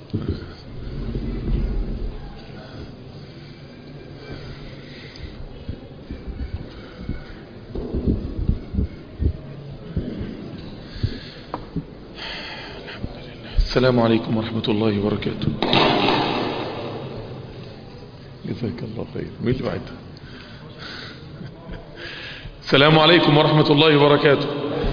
السلام عليكم ورحمة الله وبركاته جزاك الله خير مين اللي بعدها السلام عليكم ورحمة الله وبركاته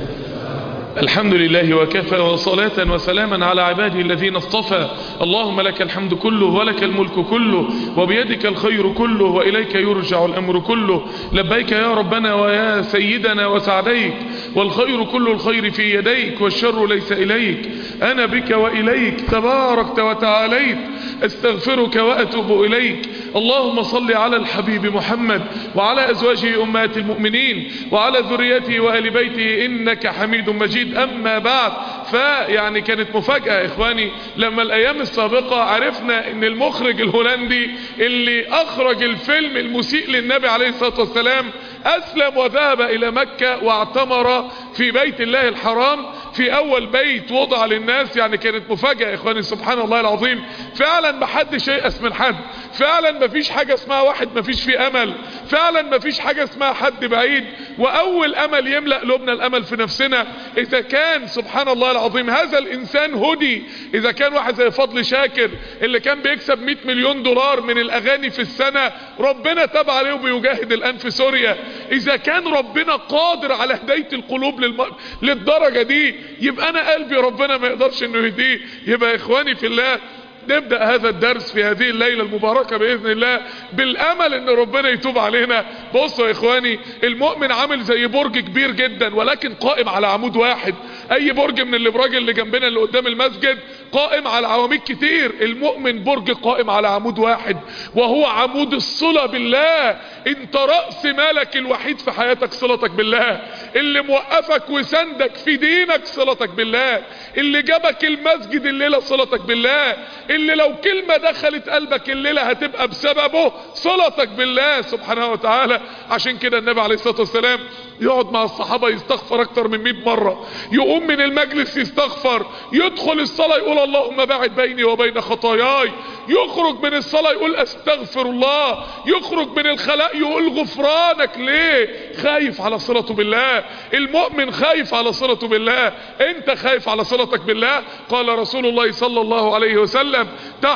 الحمد لله وكفى وصلاة وسلاما على عباده الذين اصطفى اللهم لك الحمد كله ولك الملك كله وبيدك الخير كله وإليك يرجع الأمر كله لبيك يا ربنا ويا سيدنا وسعديك والخير كل الخير في يديك والشر ليس إليك أنا بك وإليك تباركت وتعاليت استغفرك وأتوب إليك اللهم صل على الحبيب محمد وعلى أزواجه أمهات المؤمنين وعلى ذريته وآل بيته إنك حميد مجيد أما بعد فيعني كانت مفاجأة يا إخواني لما الأيام السابقة عرفنا أن المخرج الهولندي اللي أخرج الفيلم المسيء للنبي عليه الصلاة والسلام أسلم وذهب إلى مكة واعتمر في بيت الله الحرام في أول بيت وضع للناس يعني كانت مفاجأة يا إخواني سبحان الله العظيم فعلا ما حدش ييأس من حد فعلا ما فيش حاجة اسمها واحد ما فيش فيه أمل فعلا ما فيش حاجة اسمها حد بعيد وأول أمل يملأ قلوبنا الأمل في نفسنا إذا كان سبحان الله العظيم هذا الإنسان هدي إذا كان واحد زي فضل شاكر اللي كان بيكسب 100 مليون دولار من الأغاني في السنة ربنا تاب عليه وبيجاهد الآن في سوريا إذا كان ربنا قادر على هداية القلوب للم... للدرجة دي يبقى أنا قلبي ربنا ما يقدرش إنه يهديه يبقى يا إخواني في الله نبدأ هذا الدرس في هذه الليلة المباركة بإذن الله بالأمل ان ربنا يتوب علينا بصوا يا إخواني المؤمن عامل زي برج كبير جدا ولكن قائم على عمود واحد أي برج من الابراج اللي جنبنا اللي قدام المسجد قائم على عواميد كتير المؤمن برج قائم على عمود واحد وهو عمود الصلة بالله انت رأس مالك الوحيد في حياتك صلتك بالله اللي موقفك وسندك في دينك صلتك بالله اللي جابك المسجد الليلة صلتك بالله اللي لو كلمة دخلت قلبك الليلة هتبقى بسببه صلتك بالله سبحانه وتعالى عشان كده النبي عليه الصلاة والسلام يقعد مع الصحابة يستغفر اكتر من 100 مرة يقوم من المجلس يستغفر يدخل الصلاة يقول اللهم باعد بيني وبين خطاياي يخرج من الصلاة يقول استغفر الله يخرج من الخلاء يقول غفرانك ليه خايف على صلته بالله المؤمن خايف على صلته بالله انت خايف على صلتك بالله قال رسول الله صلى الله عليه وسلم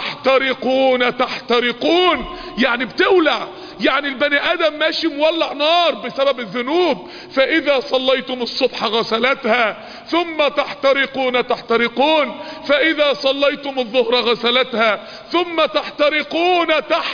تحترقون تحترقون يعني بتولع يعني البني ادم ماشي مولع نار بسبب الذنوب فاذا صليتم الصبح غسلتها ثم تحترقون تحترقون فاذا صليتم الظهر غسلتها ثم تحترقون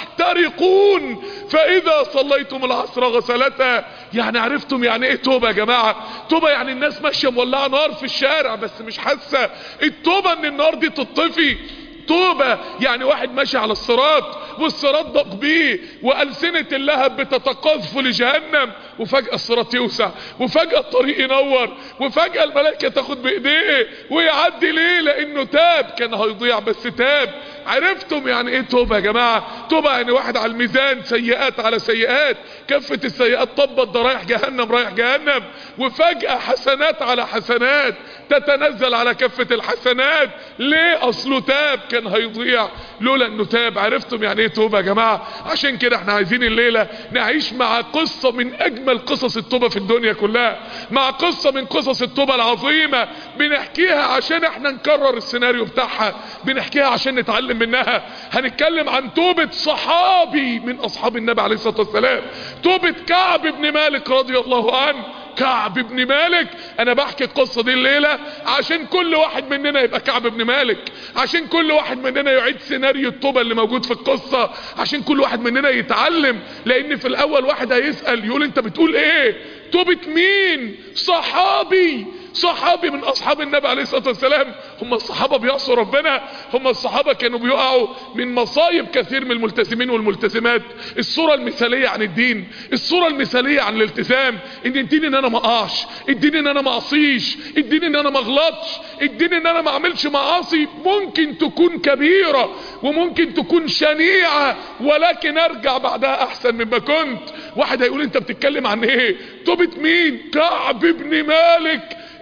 تحترقون فاذا صليتم العصر غسلتها يعني عرفتم يعني ايه توبة يا جماعة توبة يعني الناس ماشية مولعة نار في الشارع بس مش حاسة التوبة ان النار دي تطفي توبة يعني واحد ماشي على الصراط والصراط ضاق بيه وألسنة اللهب بتتقاذف لجهنم وفجأة الصراط يوسع وفجأة الطريق ينور وفجأة الملائكة تاخد بإيديه ويعدي ليه لأنه تاب كان هيضيع بس تاب عرفتم يعني ايه توبة يا جماعة توبة يعني واحد على الميزان سيئات على سيئات كفة السيئات طبت ده رايح جهنم رايح جهنم وفجأة حسنات على حسنات تتنزل على كفة الحسنات ليه اصله تاب كان هيضيع لولا انه تاب عرفتم يعني ايه توبة يا جماعة عشان كده احنا عايزين الليلة نعيش مع قصة من اجمل قصص التوبة في الدنيا كلها مع قصة من قصص التوبة العظيمة بنحكيها عشان احنا نكرر السيناريو بتاعها بنحكيها عشان نتعلم منها هنتكلم عن توبة صحابي من اصحاب النبي عليه الصلاة والسلام توبة كعب بن مالك رضي الله عنه كعب بن مالك انا بحكي القصة دي الليلة عشان كل واحد مننا يبقى كعب بن مالك عشان كل واحد مننا يعيد سيناريو التوبة اللي موجود في القصة عشان كل واحد مننا يتعلم لان في الاول واحد هيسأل يقول انت بتقول ايه توبة مين صحابي صحابي من اصحاب النبي عليه الصلاة والسلام هم الصحابة بيعصوا ربنا هم الصحابة كانوا بيقعوا من مصايب كثير من الملتزمين والملتزمات الصورة المثالية عن الدين الصورة المثالية عن الالتزام ان الدين ان انا ما اقعش الدين ان انا ما اعصيش الدين ان انا ما اغلطش الدين ان انا ما اعملش معاصي ممكن تكون كبيرة وممكن تكون شنيعة ولكن ارجع بعدها احسن مما كنت واحد هيقول انت بتتكلم عن ايه توبة مين كعب بن مالك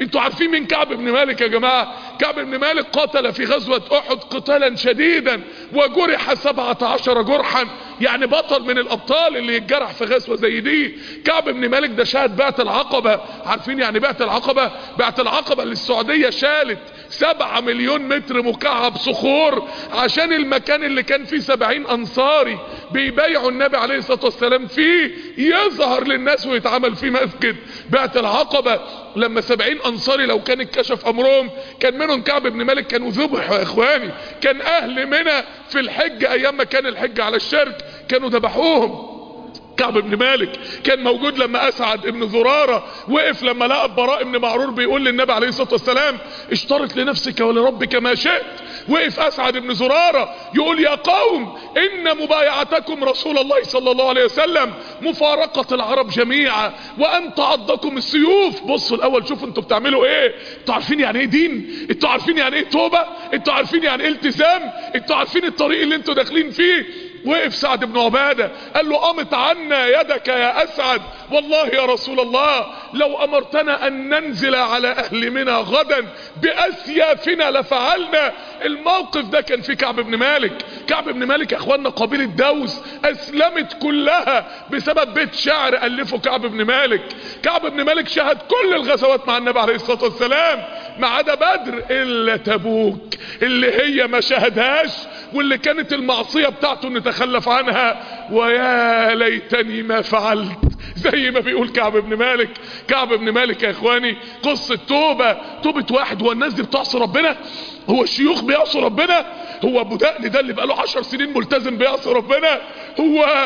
انتوا عارفين مين كعب بن مالك يا جماعة كعب بن مالك قاتل في غزوة احد قتالا شديدا وجرح سبعة عشر جرحا يعني بطل من الابطال اللي يتجرح في غزوة زي دي كعب بن مالك ده شاهد بعت العقبة عارفين يعني بعت العقبة بعت العقبة اللي السعودية شالت سبعة مليون متر مكعب صخور عشان المكان اللي كان فيه سبعين انصاري بيبايعوا النبي عليه الصلاة والسلام فيه يظهر للناس ويتعمل فيه مسجد بعت العقبة لما سبعين انصاري لو كان اتكشف امرهم كان منهم كعب بن مالك كانوا ذبحوا يا اخواني كان اهل منى في الحج ايام ما كان الحج على الشرك كانوا ذبحوهم كعب بن مالك كان موجود لما اسعد ابن زرارة وقف لما لقى براء ابن معرور بيقول للنبي عليه الصلاة والسلام اشترط لنفسك ولربك ما شئت وقف اسعد ابن زرارة يقول يا قوم ان مبايعتكم رسول الله صلى الله عليه وسلم مفارقة العرب جميعا وان تعضكم السيوف بصوا الاول شوفوا انتوا بتعملوا ايه انتوا عارفين يعني ايه دين انتوا عارفين يعني ايه توبة انتوا عارفين يعني ايه التزام انتوا عارفين الطريق اللي انتوا داخلين فيه وقف سعد بن عبادة قال له قامت عنا يدك يا اسعد والله يا رسول الله لو امرتنا ان ننزل على اهل منى غدا باسيافنا لفعلنا الموقف ده كان في كعب بن مالك كعب بن مالك يا اخوانا قبيلة دوس اسلمت كلها بسبب بيت شعر الفه كعب بن مالك كعب بن مالك شهد كل الغزوات مع النبي عليه الصلاة والسلام ما عدا بدر الا تبوك اللي هي ما شهدهاش واللي كانت المعصية بتاعته نتخلف عنها ويا ليتني ما فعلت زي ما بيقول كعب بن مالك كعب بن مالك يا اخواني قصة توبة توبة واحد هو الناس دي بتعصي ربنا هو الشيوخ بيعصوا ربنا هو ابو دقن ده اللي بقاله عشر سنين ملتزم بيعصي ربنا هو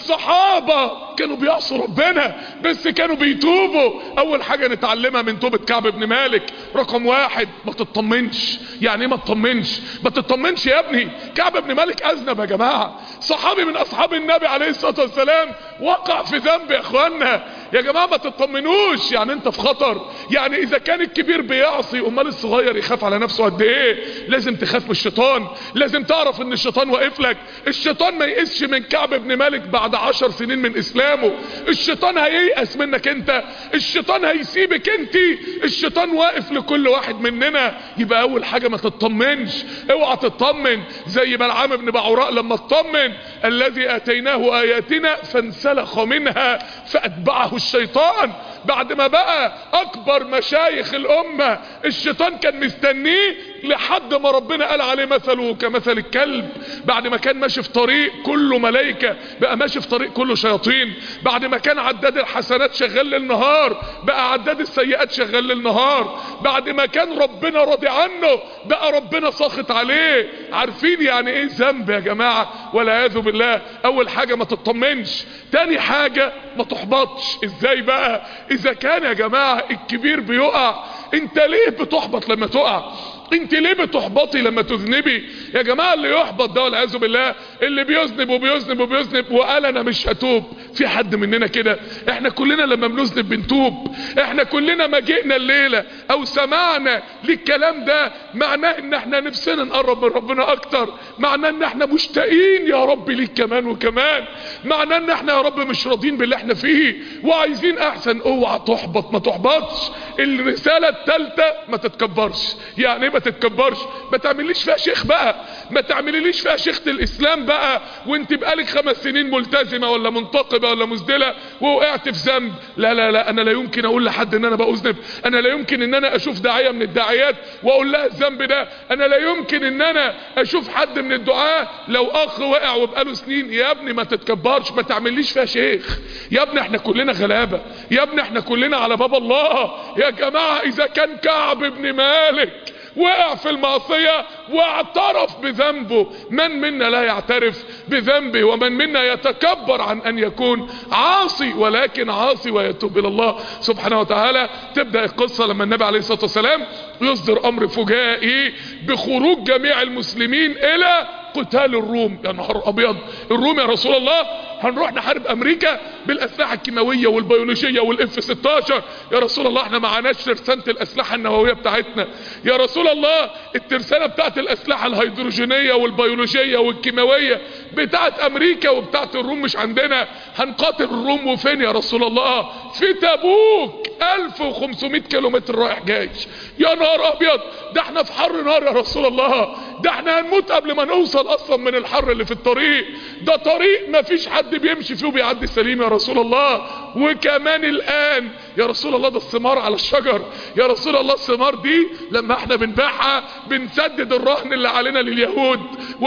الصحابة كانوا بيعصوا ربنا بس كانوا بيتوبوا اول حاجة نتعلمها من توبة كعب بن مالك رقم واحد ما تطمنش يعني ايه ما تطمنش ما تطمنش يا ابني كعب بن مالك اذنب يا جماعة صحابي من اصحاب النبي عليه الصلاة والسلام وقع في ذنب يا اخوانا يا جماعة ما تطمنوش يعني انت في خطر يعني اذا كان الكبير بيعصي امال الصغير يخاف على نفسه قد ايه لازم تخاف من الشيطان لازم تعرف ان الشيطان واقف لك الشيطان ما يقسش من كعب بن مالك بعد عشر سنين من اسلامه الشيطان هييأس منك انت الشيطان هيسيبك انت الشيطان واقف لكل واحد مننا يبقى اول حاجة ما تطمنش اوعى تطمن زي بلعام بن بعوراء لما اطمن الذي اتيناه اياتنا فانسلخ منها فاتبعه الشيطان بعد ما بقى اكبر مشايخ الامة الشيطان كان مستنيه لحد ما ربنا قال عليه مثله كمثل الكلب بعد ما كان ماشي في طريق كله ملايكة بقى ماشي في طريق كله شياطين بعد ما كان عداد الحسنات شغال للنهار بقى عداد السيئات شغال للنهار بعد ما كان ربنا راضي عنه بقى ربنا ساخط عليه عارفين يعني ايه ذنب يا جماعة والعياذ بالله اول حاجة ما تطمنش تاني حاجة ما تحبطش ازاي بقى اذا كان يا جماعة الكبير بيقع انت ليه بتحبط لما تقع انت ليه بتحبطي لما تذنبي يا جماعة اللي يحبط ده والعياذ بالله اللي بيذنب وبيذنب وبيذنب وقال انا مش هتوب في حد مننا كده احنا كلنا لما بنذنب بنتوب احنا كلنا ما جئنا الليلة او سمعنا للكلام ده معناه ان احنا نفسنا نقرب من ربنا اكتر معناه ان احنا مشتاقين يا رب ليك كمان وكمان معناه ان احنا يا رب مش راضيين باللي احنا فيه وعايزين احسن اوعى تحبط ما تحبطش الرسالة التالتة ما تتكبرش يعني ايه ما تتكبرش ما تعمليش فيها شيخ بقى ما تعمليليش فيها شيخة الاسلام بقى وانت بقالك خمس سنين ملتزمة ولا منتقبة ولا مزدلة ووقعت في ذنب لا لا لا انا لا يمكن اقول لحد ان انا بأذنب انا لا يمكن ان انا اشوف داعية من الداعيات واقول لها الذنب ده انا لا يمكن ان انا اشوف حد من الدعاة لو اخ وقع وبقاله سنين يا ابني ما تتكبرش ما تعمليش فيها شيخ يا ابني احنا كلنا غلابة يا ابني احنا كلنا على باب الله يا جماعة اذا كان كعب بن مالك وقع في المعصية واعترف بذنبه من منا لا يعترف بذنبه ومن منا يتكبر عن ان يكون عاصي ولكن عاصي ويتوب الى الله سبحانه وتعالى تبدأ القصة لما النبي عليه الصلاة والسلام يصدر امر فجائي بخروج جميع المسلمين الى قتال الروم يا نهار ابيض الروم يا رسول الله هنروح نحارب امريكا بالاسلحه الكيماويه والبيولوجيه والاف 16 يا رسول الله احنا معناش ترسانه الاسلحه النوويه بتاعتنا يا رسول الله الترسانه بتاعت الاسلحه الهيدروجينيه والبيولوجيه والكيماويه بتاعت امريكا وبتاعت الروم مش عندنا هنقاتل الروم وفين يا رسول الله في تبوك 1500 كيلومتر رايح جاي يا نهار ابيض ده احنا في حر نار يا رسول الله ده احنا هنموت قبل ما نوصل اصلا من الحر اللي في الطريق ده طريق ما فيش حد بيمشي فيه وبيعدي سليم يا رسول الله وكمان الان يا رسول الله ده الثمار على الشجر يا رسول الله الثمار دي لما احنا بنبيعها بنسدد الرهن اللي علينا لليهود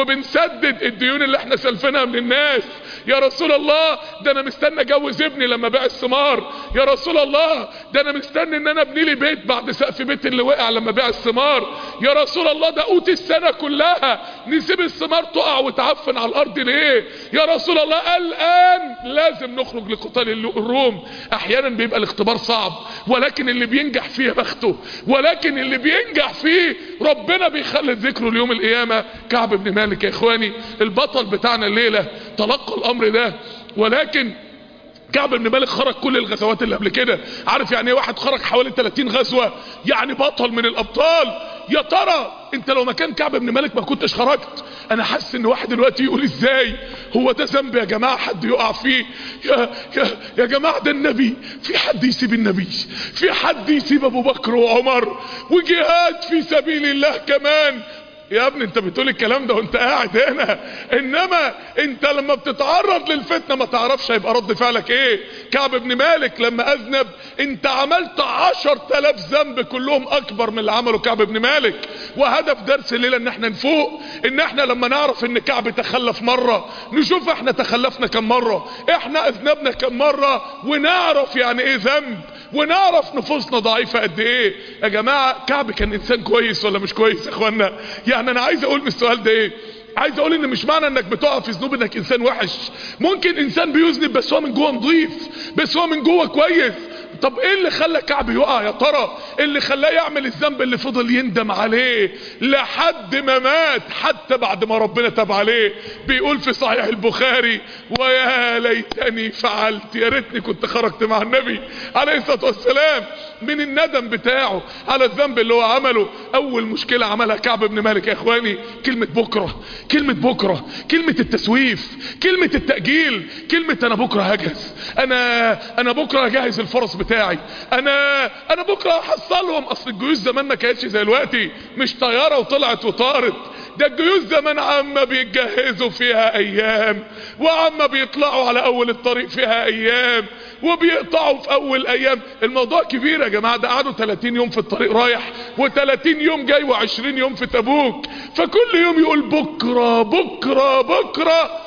وبنسدد الديون اللي احنا سلفناها من الناس يا رسول الله ده انا مستني اجوز ابني لما بيع الثمار يا رسول الله ده انا مستني ان انا ابني لي بيت بعد سقف بيت اللي وقع لما بيع الثمار يا رسول الله ده قوت السنه كلها نسيب الثمار تقع وتعفن على الارض ليه يا رسول الله الان لازم نخرج لقتال الروم احيانا بيبقى الاختبار صعب ولكن اللي بينجح فيه بخته ولكن اللي بينجح فيه ربنا بيخلد ذكره ليوم القيامه كعب بن مالك يا اخواني البطل بتاعنا الليله تلقى الامر ده ولكن كعب بن مالك خرج كل الغزوات اللي قبل كده عارف يعني ايه واحد خرج حوالي 30 غزوه يعني بطل من الابطال يا ترى انت لو مكان كعب بن مالك ما كنتش خرجت انا حاسس ان واحد دلوقتي يقول ازاي هو ده ذنب يا جماعه حد يقع فيه يا يا يا جماعه ده النبي في حد يسيب النبي في حد يسيب ابو بكر وعمر وجهاد في سبيل الله كمان يا ابني انت بتقول الكلام ده وانت قاعد هنا انما انت لما بتتعرض للفتنه ما تعرفش هيبقى رد فعلك ايه كعب بن مالك لما اذنب انت عملت عشر تلاف ذنب كلهم اكبر من اللي عمله كعب بن مالك وهدف درس الليله ان احنا نفوق ان احنا لما نعرف ان كعب تخلف مره نشوف احنا تخلفنا كم مره احنا اذنبنا كم مره ونعرف يعني ايه ذنب ونعرف نفوسنا ضعيفة قد ايه يا جماعة كعب كان انسان كويس ولا مش كويس يا اخوانا يعني انا عايز اقول من السؤال ده ايه عايز اقول ان مش معنى انك بتقع في ذنوب انك انسان وحش ممكن انسان بيذنب بس هو من جوه نظيف بس هو من جوه كويس طب ايه اللي خلى كعب يقع يا ترى اللي خلاه يعمل الذنب اللي فضل يندم عليه لحد ما مات حتى بعد ما ربنا تاب عليه بيقول في صحيح البخاري ويا ليتني فعلت يا ريتني كنت خرجت مع النبي عليه الصلاه والسلام من الندم بتاعه على الذنب اللي هو عمله اول مشكله عملها كعب بن مالك يا اخواني كلمه بكره كلمه بكره كلمه التسويف كلمه التاجيل كلمه انا بكره هجهز انا انا بكره هجهز الفرس بتاعي انا انا بكره هحصلهم اصل الجيوش زمان ما كانتش زي دلوقتي مش طياره وطلعت وطارت ده الجيوش زمان عما بيتجهزوا فيها ايام وعما بيطلعوا على اول الطريق فيها ايام وبيقطعوا في اول ايام الموضوع كبير يا جماعه ده قعدوا 30 يوم في الطريق رايح و30 يوم جاي و20 يوم في تبوك فكل يوم يقول بكره بكره بكره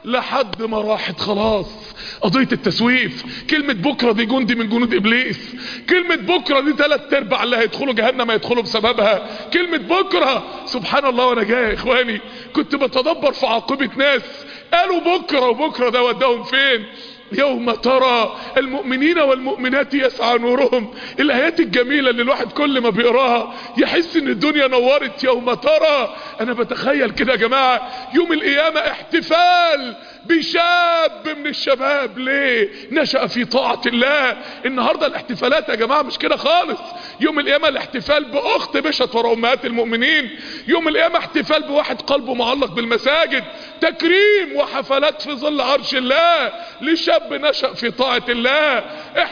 لحد ما راحت خلاص قضية التسويف كلمة بكرة دي جندي من جنود ابليس كلمة بكرة دي تلات ارباع اللي هيدخلوا جهنم هيدخلوا بسببها كلمة بكرة سبحان الله وانا جاي يا اخواني كنت بتدبر في عاقبة ناس قالوا بكرة وبكرة ده وداهم فين يوم ترى المؤمنين والمؤمنات يسعى نورهم الايات الجميلة اللي الواحد كل ما بيقراها يحس ان الدنيا نورت يوم ترى انا بتخيل كده يا جماعة يوم القيامة احتفال بشاب من الشباب ليه نشأ في طاعة الله النهاردة الاحتفالات يا جماعة مش كده خالص يوم القيامة الاحتفال باخت بشت ورا امهات المؤمنين يوم القيامة احتفال بواحد قلبه معلق بالمساجد تكريم وحفلات في ظل عرش الله لشاب نشأ في طاعة الله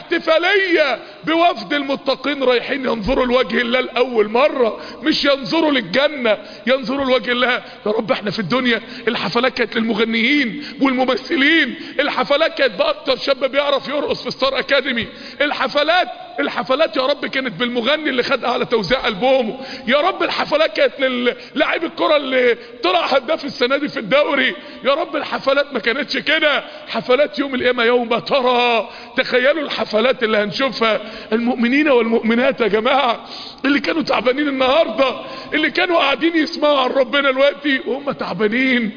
احتفالية بوفد المتقين رايحين ينظروا لوجه الله لأول مرة مش ينظروا للجنة ينظروا لوجه الله يا رب احنا في الدنيا الحفلات كانت للمغنيين والممثلين الحفلات كانت بأكتر شاب بيعرف يرقص في ستار اكاديمي الحفلات الحفلات يا رب كانت بالمغني اللي خد اعلى توزيع البومه يا رب الحفلات كانت للاعب الكره اللي طلع هداف السنه دي في الدوري يا رب الحفلات ما كانتش كده حفلات يوم القيامه يوم ترى تخيلوا الحفلات اللي هنشوفها المؤمنين والمؤمنات يا جماعه اللي كانوا تعبانين النهارده اللي كانوا قاعدين يسمعوا عن ربنا دلوقتي وهم تعبانين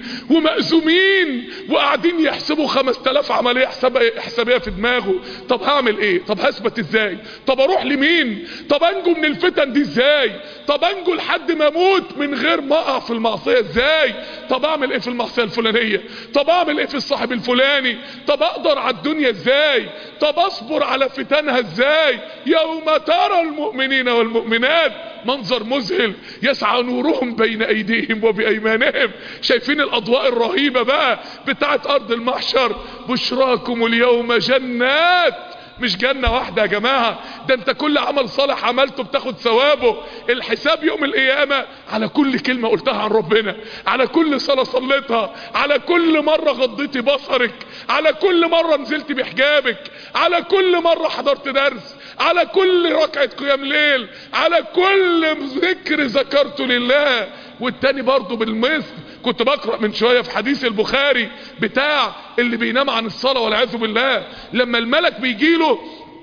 ومأزومين وقاعدين يحسبوا 5000 عمليه حسابيه في دماغه طب هعمل ايه طب هثبت ازاي طب اروح لمين طب انجو من الفتن دي ازاي طب انجو لحد ما اموت من غير ما اقع في المعصيه ازاي طب اعمل ايه في المعصيه الفلانيه طب اعمل ايه في الصاحب الفلاني طب اقدر على الدنيا ازاي طب اصبر على فتنها ازاي يوم ترى المؤمنين والمؤمنات منظر مذهل يسعى نورهم بين ايديهم وبايمانهم شايفين الاضواء الرهيبه بقى بتاعت ارض المحشر بشراكم اليوم جنات مش جنة واحدة يا جماعة ده انت كل عمل صالح عملته بتاخد ثوابه الحساب يوم القيامة على كل كلمة قلتها عن ربنا على كل صلاة صليتها على كل مرة غضيتي بصرك على كل مرة نزلت بحجابك على كل مرة حضرت درس على كل ركعة قيام ليل على كل ذكر ذكرته لله والتاني برضه بالمثل كنت بقرأ من شوية في حديث البخاري بتاع اللي بينام عن الصلاة والعياذ بالله لما الملك بيجيله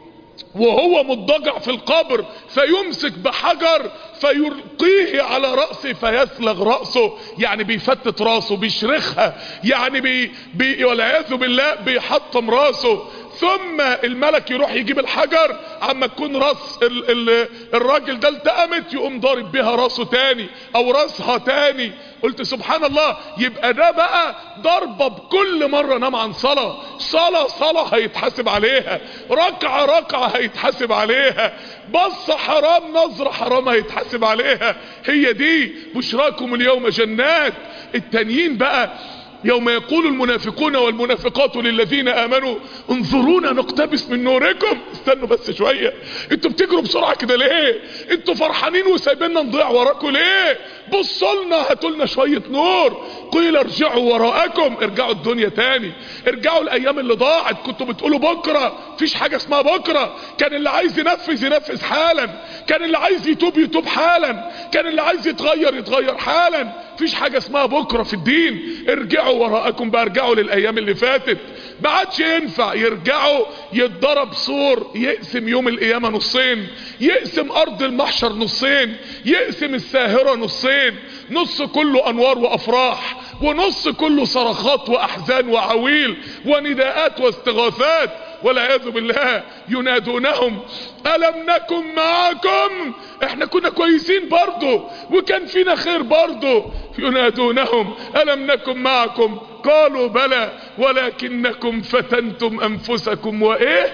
وهو مضجع في القبر فيمسك بحجر فيلقيه على رأسه فيسلغ رأسه يعني بيفتت رأسه بيشرخها يعني بي بي والعياذ بالله بيحطم رأسه ثم الملك يروح يجيب الحجر عما تكون راس ال ال الراجل ده التقمت يقوم ضارب بيها راسه تاني او راسها تاني قلت سبحان الله يبقى ده بقى ضربة بكل مرة نام عن صلاة صلاة صلاة هيتحاسب عليها ركعة ركعة هيتحاسب عليها بص حرام نظرة حرام هيتحاسب عليها هي دي بشراكم اليوم جنات التانيين بقى يوم يقول المنافقون والمنافقات للذين امنوا انظرونا نقتبس من نوركم استنوا بس شوية انتوا بتجروا بسرعة كده ليه انتوا فرحانين وسايبيننا نضيع وراكم ليه بصوا لنا هاتوا لنا شوية نور قيل ارجعوا وراءكم ارجعوا الدنيا تاني ارجعوا الايام اللي ضاعت كنتوا بتقولوا بكرة فيش حاجة اسمها بكرة كان اللي عايز ينفذ ينفذ حالا كان اللي عايز يتوب يتوب حالا كان اللي عايز يتغير يتغير حالا فيش حاجة اسمها بكرة في الدين ارجعوا وراءكم بقى ارجعوا للايام اللي فاتت ما عادش ينفع يرجعوا يتضرب سور يقسم يوم القيامة نصين يقسم ارض المحشر نصين يقسم الساهرة نصين نص كله انوار وافراح ونص كله صرخات واحزان وعويل ونداءات واستغاثات والعياذ بالله ينادونهم ألم نكن معكم احنا كنا كويسين برضو وكان فينا خير برضو ينادونهم ألم نكن معكم قالوا بلى ولكنكم فتنتم أنفسكم وإيه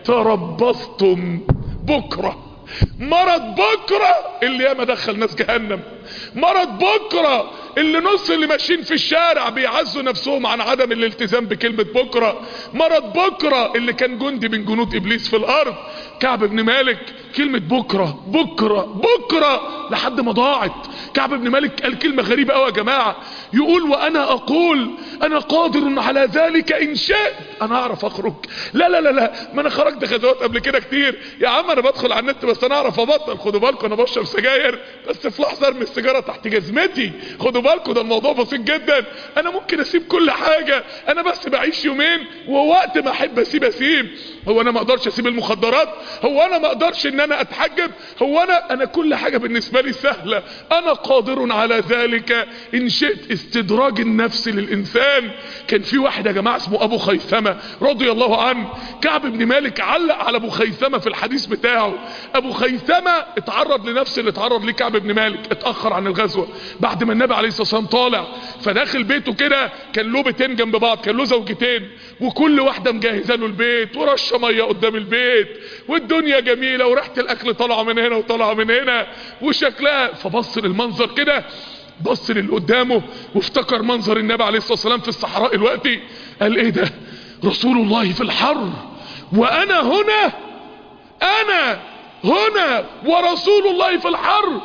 تربصتم بكرة مرض بكرة اللي ياما دخل ناس جهنم مرض بكرة اللي نص اللي ماشيين في الشارع بيعزوا نفسهم عن عدم الالتزام بكلمة بكرة مرض بكرة اللي كان جندي من جنود ابليس في الارض كعب بن مالك كلمة بكرة بكرة بكرة لحد ما ضاعت كعب بن مالك قال كلمة غريبة قوي يا جماعة يقول وانا اقول انا قادر على ذلك ان شئت انا اعرف اخرج لا لا لا لا ما انا خرجت غزوات قبل كده كتير يا عم انا بدخل على النت بس انا اعرف ابطل خدوا بالكم انا بشرب سجاير بس في لحظه ارمي السيجاره تحت جزمتي خدوا بالكم ده الموضوع بسيط جدا انا ممكن اسيب كل حاجه انا بس بعيش يومين ووقت ما احب اسيب اسيب هو انا ما اقدرش اسيب المخدرات هو انا ما اقدرش ان انا اتحجب هو انا انا كل حاجه بالنسبه لي سهله انا قادر على ذلك ان شئت استدراج النفس للانسان كان في واحد يا جماعه اسمه ابو خيثمه رضي الله عنه كعب بن مالك علق على ابو خيثمه في الحديث بتاعه ابو خيثمه اتعرض لنفس اللي اتعرض ليه كعب بن مالك اتاخر عن الغزوه بعد ما النبي عليه الصلاه والسلام طالع فداخل بيته كده كان له بيتين جنب بعض كان له زوجتين وكل واحده مجهزه له البيت ورشه ميه قدام البيت والدنيا جميله وريحه الاكل طالعه من هنا وطالعه من هنا وشكلها فبص للمنظر كده بص للي قدامه وافتكر منظر النبي عليه الصلاه والسلام في الصحراء الوقتي قال ايه ده رسول الله في الحر وانا هنا انا هنا ورسول الله في الحر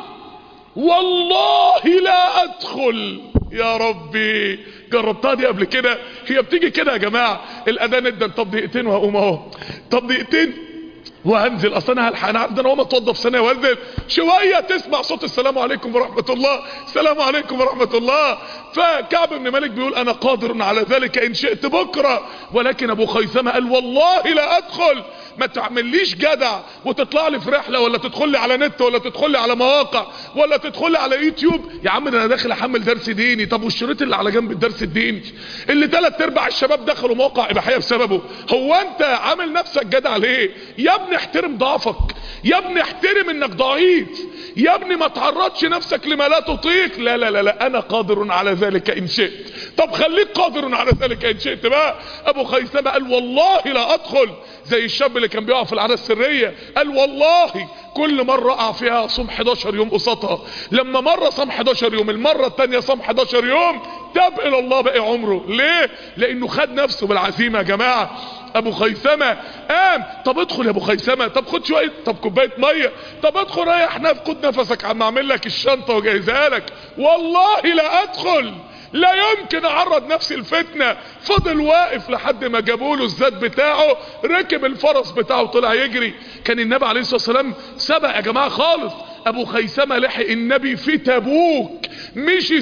والله لا ادخل يا ربي جربتها دي قبل كده هي بتيجي كده يا جماعة الاذان ادن طب دقيقتين وهقوم اهو طب دقيقتين وهنزل اصل انا هلحق انا عارف انا هقوم اتوضى في ثانيه وانزل شويه تسمع صوت السلام عليكم ورحمه الله السلام عليكم ورحمه الله فكعب بن مالك بيقول انا قادر على ذلك ان شئت بكره ولكن ابو خيثمه قال والله لا ادخل ما تعمليش جدع وتطلع لي في رحله ولا تدخل لي على نت ولا تدخل لي على مواقع ولا تدخل لي على يوتيوب يا عم ده انا داخل احمل درس ديني طب والشريط اللي على جنب الدرس الديني اللي ثلاث ارباع الشباب دخلوا مواقع اباحيه بسببه هو انت عامل نفسك جدع ليه يا ابني احترم ضعفك يا ابني احترم انك ضعيف يا ابني ما تعرضش نفسك لما لا تطيق لا لا لا لا انا قادر على ذلك ان شئت طب خليك قادر على ذلك ان شئت بقى ابو خيثمه قال والله لا ادخل زي الشاب اللي كان بيقع في العاده السريه قال والله كل مرة اقع فيها صوم 11 يوم قصتها لما مرة صام 11 يوم المرة التانية صام 11 يوم تاب الى الله باقي عمره ليه لانه خد نفسه بالعزيمة يا جماعة ابو خيثمة قام طب ادخل يا ابو خيثمة طب خد شوية طب كوباية مية طب ادخل ريح نفس خد نفسك عم اعمل لك الشنطة وجهزها لك والله لا ادخل لا يمكن اعرض نفسي الفتنة فضل واقف لحد ما جابوا له الزاد بتاعه ركب الفرس بتاعه طلع يجري كان النبي عليه الصلاة والسلام سبق يا جماعة خالص ابو خيثمة لحق النبي في تبوك مشي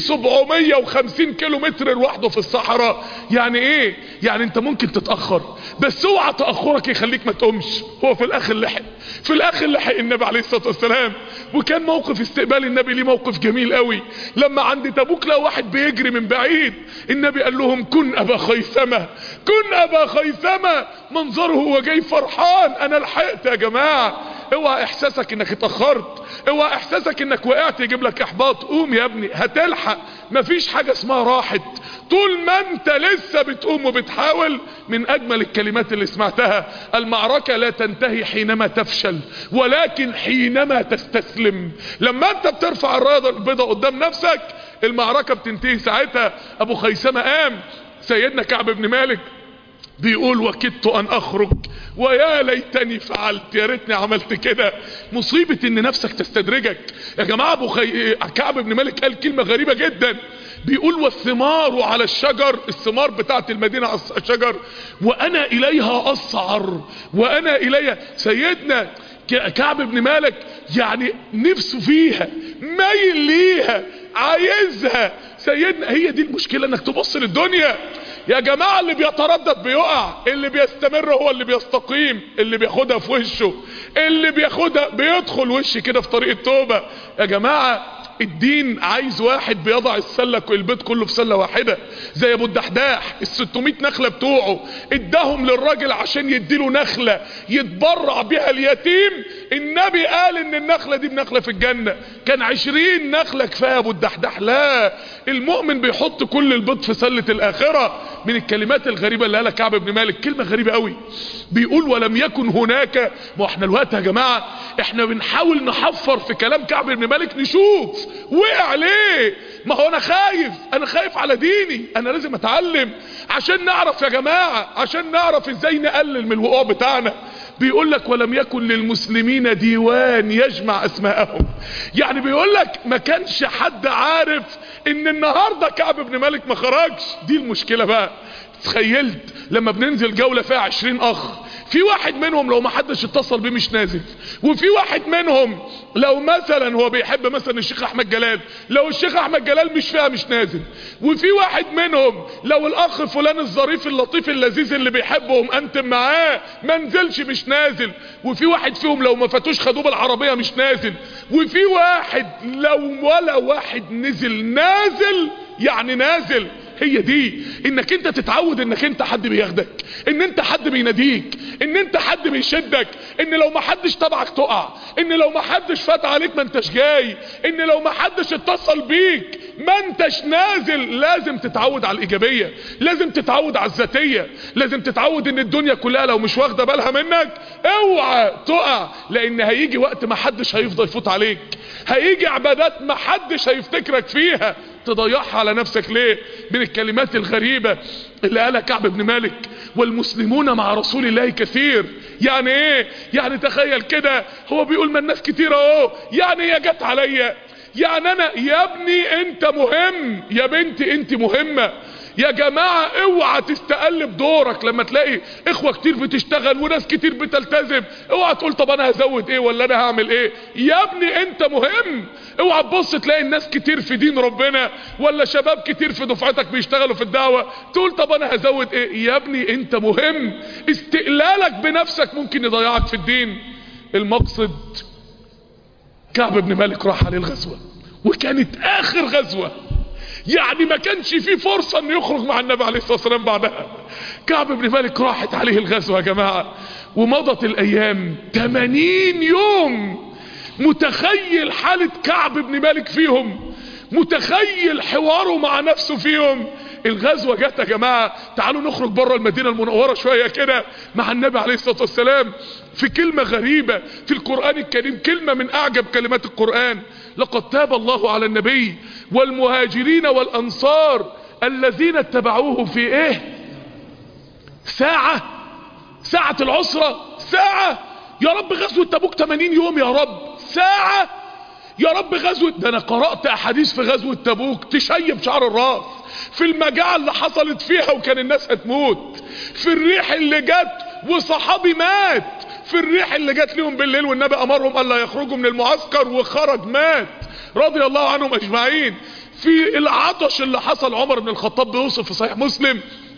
750 كيلو متر لوحده في الصحراء يعني ايه يعني انت ممكن تتأخر بس اوعى تأخرك يخليك ما تقومش هو في الاخر لحق في الاخر لحق النبي عليه الصلاة والسلام وكان موقف استقبال النبي ليه موقف جميل قوي لما عند تبوك لقى واحد بيجري من بعيد النبي قال لهم كن ابا خيثمة كن ابا خيثمة منظره هو جاي فرحان انا لحقت يا جماعة اوعى احساسك انك اتأخرت اوعى احساسك انك وقعت يجيب لك احباط قوم يا ابني هتلحق مفيش حاجة اسمها راحت طول ما انت لسه بتقوم وبتحاول من اجمل الكلمات اللي سمعتها المعركة لا تنتهي حينما تفشل ولكن حينما تستسلم لما انت بترفع الراية البيضاء قدام نفسك المعركة بتنتهي ساعتها ابو خيسمة قام سيدنا كعب بن مالك بيقول وكدت ان اخرج ويا ليتني فعلت يا ريتني عملت كده مصيبة ان نفسك تستدرجك يا جماعة ابو خي... كعب بن مالك قال كلمة غريبة جدا بيقول والثمار على الشجر الثمار بتاعت المدينة على الشجر وانا اليها اسعر وانا اليها سيدنا كعب بن مالك يعني نفسه فيها مايل ليها عايزها سيدنا هي دي المشكلة انك تبص للدنيا يا جماعة اللي بيتردد بيقع اللي بيستمر هو اللي بيستقيم اللي بياخدها في وشه اللي بياخدها بيدخل وش كده في طريق التوبة يا جماعة الدين عايز واحد بيضع السلة البيت كله في سلة واحدة زي ابو الدحداح ال 600 نخلة بتوعه اداهم للراجل عشان يديله نخلة يتبرع بها اليتيم النبي قال ان النخلة دي بنخلة في الجنة كان 20 نخلة كفاية ابو الدحداح لا المؤمن بيحط كل البيض في سلة الاخرة من الكلمات الغريبة اللي قالها كعب بن مالك كلمة غريبة قوي بيقول ولم يكن هناك ما احنا الوقت يا جماعة احنا بنحاول نحفر في كلام كعب بن مالك نشوف وقع ليه ما هو انا خايف انا خايف على ديني انا لازم اتعلم عشان نعرف يا جماعة عشان نعرف ازاي نقلل من الوقوع بتاعنا بيقول لك ولم يكن للمسلمين ديوان يجمع اسماءهم يعني بيقول لك ما كانش حد عارف ان النهاردة كعب بن مالك ما خرجش دي المشكلة بقى تخيلت لما بننزل جولة فيها عشرين اخ في واحد منهم لو ما حدش اتصل بيه مش نازل وفي واحد منهم لو مثلا هو بيحب مثلا الشيخ احمد جلال لو الشيخ احمد جلال مش فيها مش نازل وفي واحد منهم لو الاخ فلان الظريف اللطيف اللذيذ اللي بيحبهم انتم معاه ما نزلش مش نازل وفي واحد فيهم لو ما فاتوش خدوه بالعربية مش نازل وفي واحد لو ولا واحد نزل نازل يعني نازل هي دي انك انت تتعود انك انت حد بياخدك ان انت حد بيناديك ان انت حد بيشدك ان لو ما حدش تبعك تقع ان لو ما حدش فات عليك ما انتش جاي ان لو ما حدش اتصل بيك ما انتش نازل لازم تتعود على الايجابية لازم تتعود على الذاتية لازم تتعود ان الدنيا كلها لو مش واخدة بالها منك اوعى تقع لان هيجي وقت ما حدش هيفضل يفوت عليك هيجي عبادات ما حدش هيفتكرك فيها تضيعها على نفسك ليه من الكلمات الغريبة اللي قالها كعب بن مالك والمسلمون مع رسول الله كثير يعني ايه يعني تخيل كده هو بيقول ما الناس كتير اهو يعني هي جت عليا يعني انا يا ابني انت مهم يا بنتي انت مهمة يا جماعة اوعى تستقلب دورك لما تلاقي اخوة كتير بتشتغل وناس كتير بتلتزم اوعى تقول طب انا هزود ايه ولا انا هعمل ايه يا ابني انت مهم اوعى تبص تلاقي الناس كتير في دين ربنا ولا شباب كتير في دفعتك بيشتغلوا في الدعوة تقول طب انا هزود ايه يا ابني انت مهم استقلالك بنفسك ممكن يضيعك في الدين المقصد كعب بن مالك راح عليه الغزوة وكانت اخر غزوة يعني ما كانش فيه فرصة انه يخرج مع النبي عليه الصلاة والسلام بعدها كعب بن مالك راحت عليه الغزوة يا جماعة ومضت الايام 80 يوم متخيل حالة كعب بن مالك فيهم متخيل حواره مع نفسه فيهم الغزوة جت يا جماعة تعالوا نخرج بره المدينة المنورة شوية كده مع النبي عليه الصلاة والسلام في كلمة غريبة في القرآن الكريم كلمة من اعجب كلمات القرآن لقد تاب الله على النبي والمهاجرين والانصار الذين اتبعوه في ايه ساعة ساعة العسرة ساعة يا رب غزوة تبوك 80 يوم يا رب ساعة يا رب غزوة ده انا قرأت احاديث في غزوة تبوك تشيب شعر الراس في المجاعة اللي حصلت فيها وكان الناس هتموت في الريح اللي جت وصحابي مات في الريح اللي جت لهم بالليل والنبي امرهم الا يخرجوا من المعسكر وخرج مات رضي الله عنهم اجمعين في العطش اللي حصل عمر بن الخطاب بيوصف في صحيح مسلم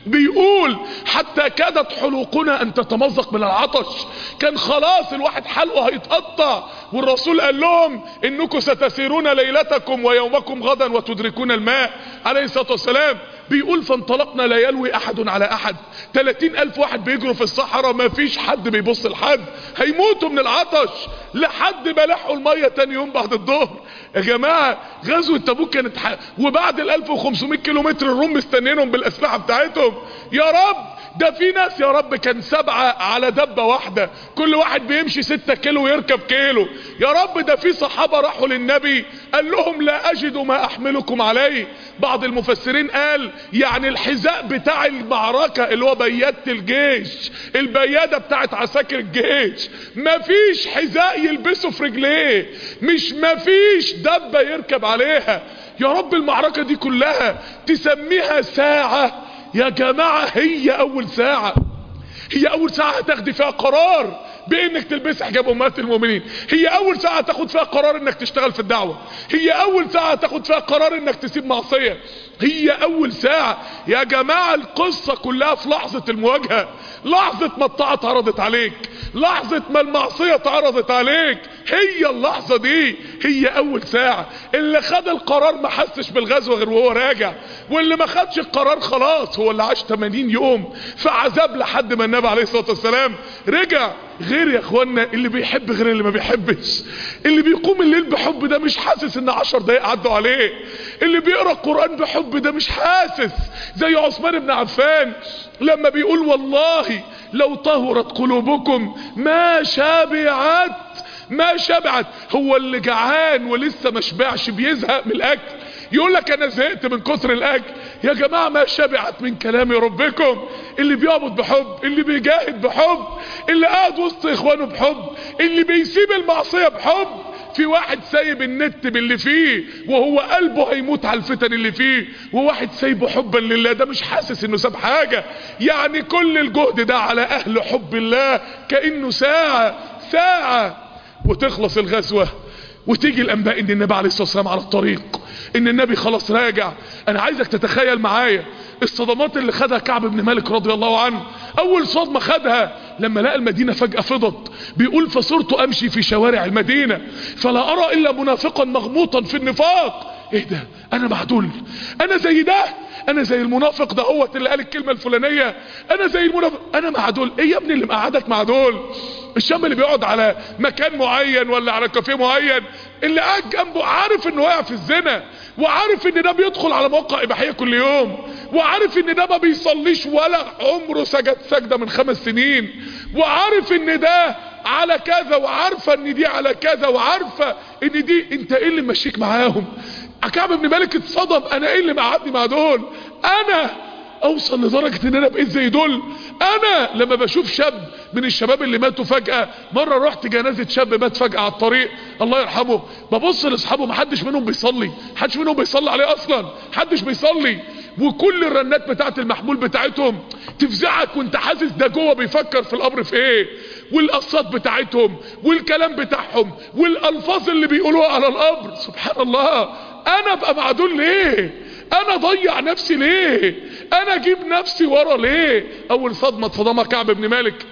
بيقول حتى كادت حلوقنا ان تتمزق من العطش كان خلاص الواحد حلقه هيتقطع والرسول قال لهم انكم ستسيرون ليلتكم ويومكم غدا وتدركون الماء عليه الصلاة والسلام بيقول فانطلقنا لا يلوي احد على احد 30 الف واحد بيجروا في الصحراء ما فيش حد بيبص لحد هيموتوا من العطش لحد ما لحقوا المية تاني يوم بعد الظهر يا جماعة غزوة تبوك كانت ح... وبعد ال 1500 كيلو متر الروم مستنينهم بالاسلحة بتاعتهم يا رب ده في ناس يا رب كان سبعة على دبة واحدة كل واحد بيمشي ستة كيلو ويركب كيلو يا رب ده في صحابة راحوا للنبي قال لهم لا اجد ما احملكم عليه بعض المفسرين قال يعني الحذاء بتاع المعركة اللي هو بيادة الجيش البيادة بتاعت عساكر الجيش مفيش حذاء يلبسه في رجليه مش مفيش دبة يركب عليها يا رب المعركة دي كلها تسميها ساعة يا جماعة هي اول ساعة هي اول ساعة هتاخدي فيها قرار بانك تلبس حجاب امهات المؤمنين هي اول ساعة تاخد فيها قرار انك تشتغل في الدعوة هي اول ساعة تاخد فيها قرار انك تسيب معصية هي اول ساعة يا جماعة القصة كلها في لحظة المواجهة لحظة ما الطاعة اتعرضت عليك لحظة ما المعصية اتعرضت عليك هي اللحظة دي هي اول ساعة اللي خد القرار ما حسش بالغزوة غير وهو راجع واللي ما خدش القرار خلاص هو اللي عاش 80 يوم في عذاب لحد ما النبي عليه الصلاة والسلام رجع غير يا اخوانا اللي بيحب غير اللي ما بيحبش اللي بيقوم الليل بحب ده مش حاسس ان عشر دقايق عدوا عليه اللي بيقرأ القرآن بحب ده مش حاسس زي عثمان بن عفان لما بيقول والله لو طهرت قلوبكم ما شبعت ما شبعت هو اللي جعان ولسه ما شبعش بيزهق من الاكل يقول لك انا زهقت من كتر الاكل يا جماعة ما شبعت من كلام ربكم اللي بيعبد بحب اللي بيجاهد بحب اللي قاعد وسط اخوانه بحب اللي بيسيب المعصية بحب في واحد سايب النت باللي فيه وهو قلبه هيموت على الفتن اللي فيه وواحد سايبه حبا لله ده مش حاسس انه ساب حاجة يعني كل الجهد ده على اهل حب الله كأنه ساعة ساعة وتخلص الغزوة وتيجي الانباء ان النبي عليه الصلاة والسلام على الطريق ان النبي خلاص راجع انا عايزك تتخيل معايا الصدمات اللي خدها كعب بن مالك رضي الله عنه اول صدمة خدها لما لقى المدينة فجأة فضت بيقول فصرت امشي في شوارع المدينة فلا ارى الا منافقا مغموطا في النفاق ايه ده انا معدول انا زي ده انا زي المنافق ده هو اللي قال الكلمة الفلانية انا زي المنافق انا مع دول ايه يا ابني اللي مقعدك مع دول الشاب اللي بيقعد على مكان معين ولا على كافيه معين اللي قاعد جنبه عارف انه واقع في الزنا وعارف ان ده بيدخل على موقع اباحيه كل يوم وعارف ان ده ما بيصليش ولا عمره سجد سجده من خمس سنين وعارف ان ده على كذا وعارفه ان دي على كذا وعارفه ان دي انت ايه اللي ماشيك معاهم كعب بن مالك اتصدم انا ايه اللي مقعدني مع دول انا اوصل لدرجة ان انا بقيت زي دول انا لما بشوف شاب من الشباب اللي ماتوا فجأة مرة رحت جنازة شاب مات فجأة على الطريق الله يرحمه ببص لاصحابه محدش منهم بيصلي محدش منهم بيصلي عليه اصلا محدش بيصلي وكل الرنات بتاعت المحمول بتاعتهم تفزعك وانت حاسس ده جوه بيفكر في الامر في ايه والقصات بتاعتهم والكلام بتاعهم والالفاظ اللي بيقولوها على الامر سبحان الله انا ابقى معدول ليه انا ضيع نفسي ليه انا اجيب نفسي ورا ليه اول صدمة صدمة كعب بن مالك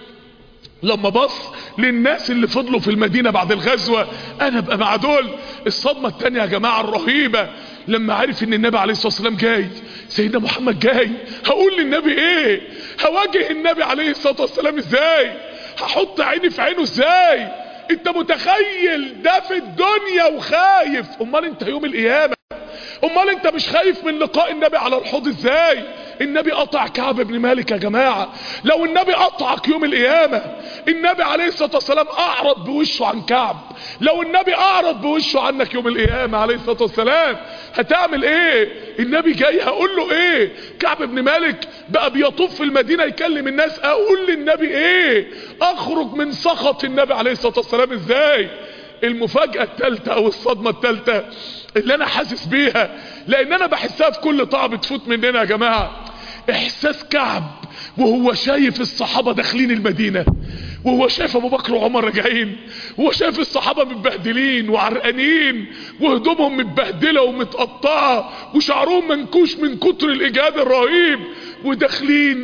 لما بص للناس اللي فضلوا في المدينة بعد الغزوة انا ابقى مع دول الصدمة التانية يا جماعة الرهيبة لما عرف ان النبي عليه الصلاة والسلام جاي سيدنا محمد جاي هقول للنبي ايه هواجه النبي عليه الصلاة والسلام ازاي هحط عيني في عينه ازاي انت متخيل ده في الدنيا وخايف امال انت يوم القيامة امال انت مش خايف من لقاء النبي على الحوض ازاي النبي قطع كعب بن مالك يا جماعة لو النبي قطعك يوم القيامة النبي عليه الصلاة والسلام اعرض بوشه عن كعب لو النبي اعرض بوشه عنك يوم القيامة عليه الصلاة والسلام هتعمل ايه النبي جاي هقول له ايه كعب بن مالك بقى بيطوف في المدينة يكلم الناس اقول للنبي ايه اخرج من سخط النبي عليه الصلاة والسلام ازاي المفاجأة التالتة او الصدمة التالتة اللي انا حاسس بيها لان انا بحسها في كل طاعة بتفوت مننا يا جماعة احساس كعب وهو شايف الصحابة داخلين المدينة وهو شايف ابو بكر وعمر راجعين وهو شايف الصحابة متبهدلين وعرقانين وهدومهم متبهدلة ومتقطعة وشعرهم منكوش من كتر الاجهاد الرهيب وداخلين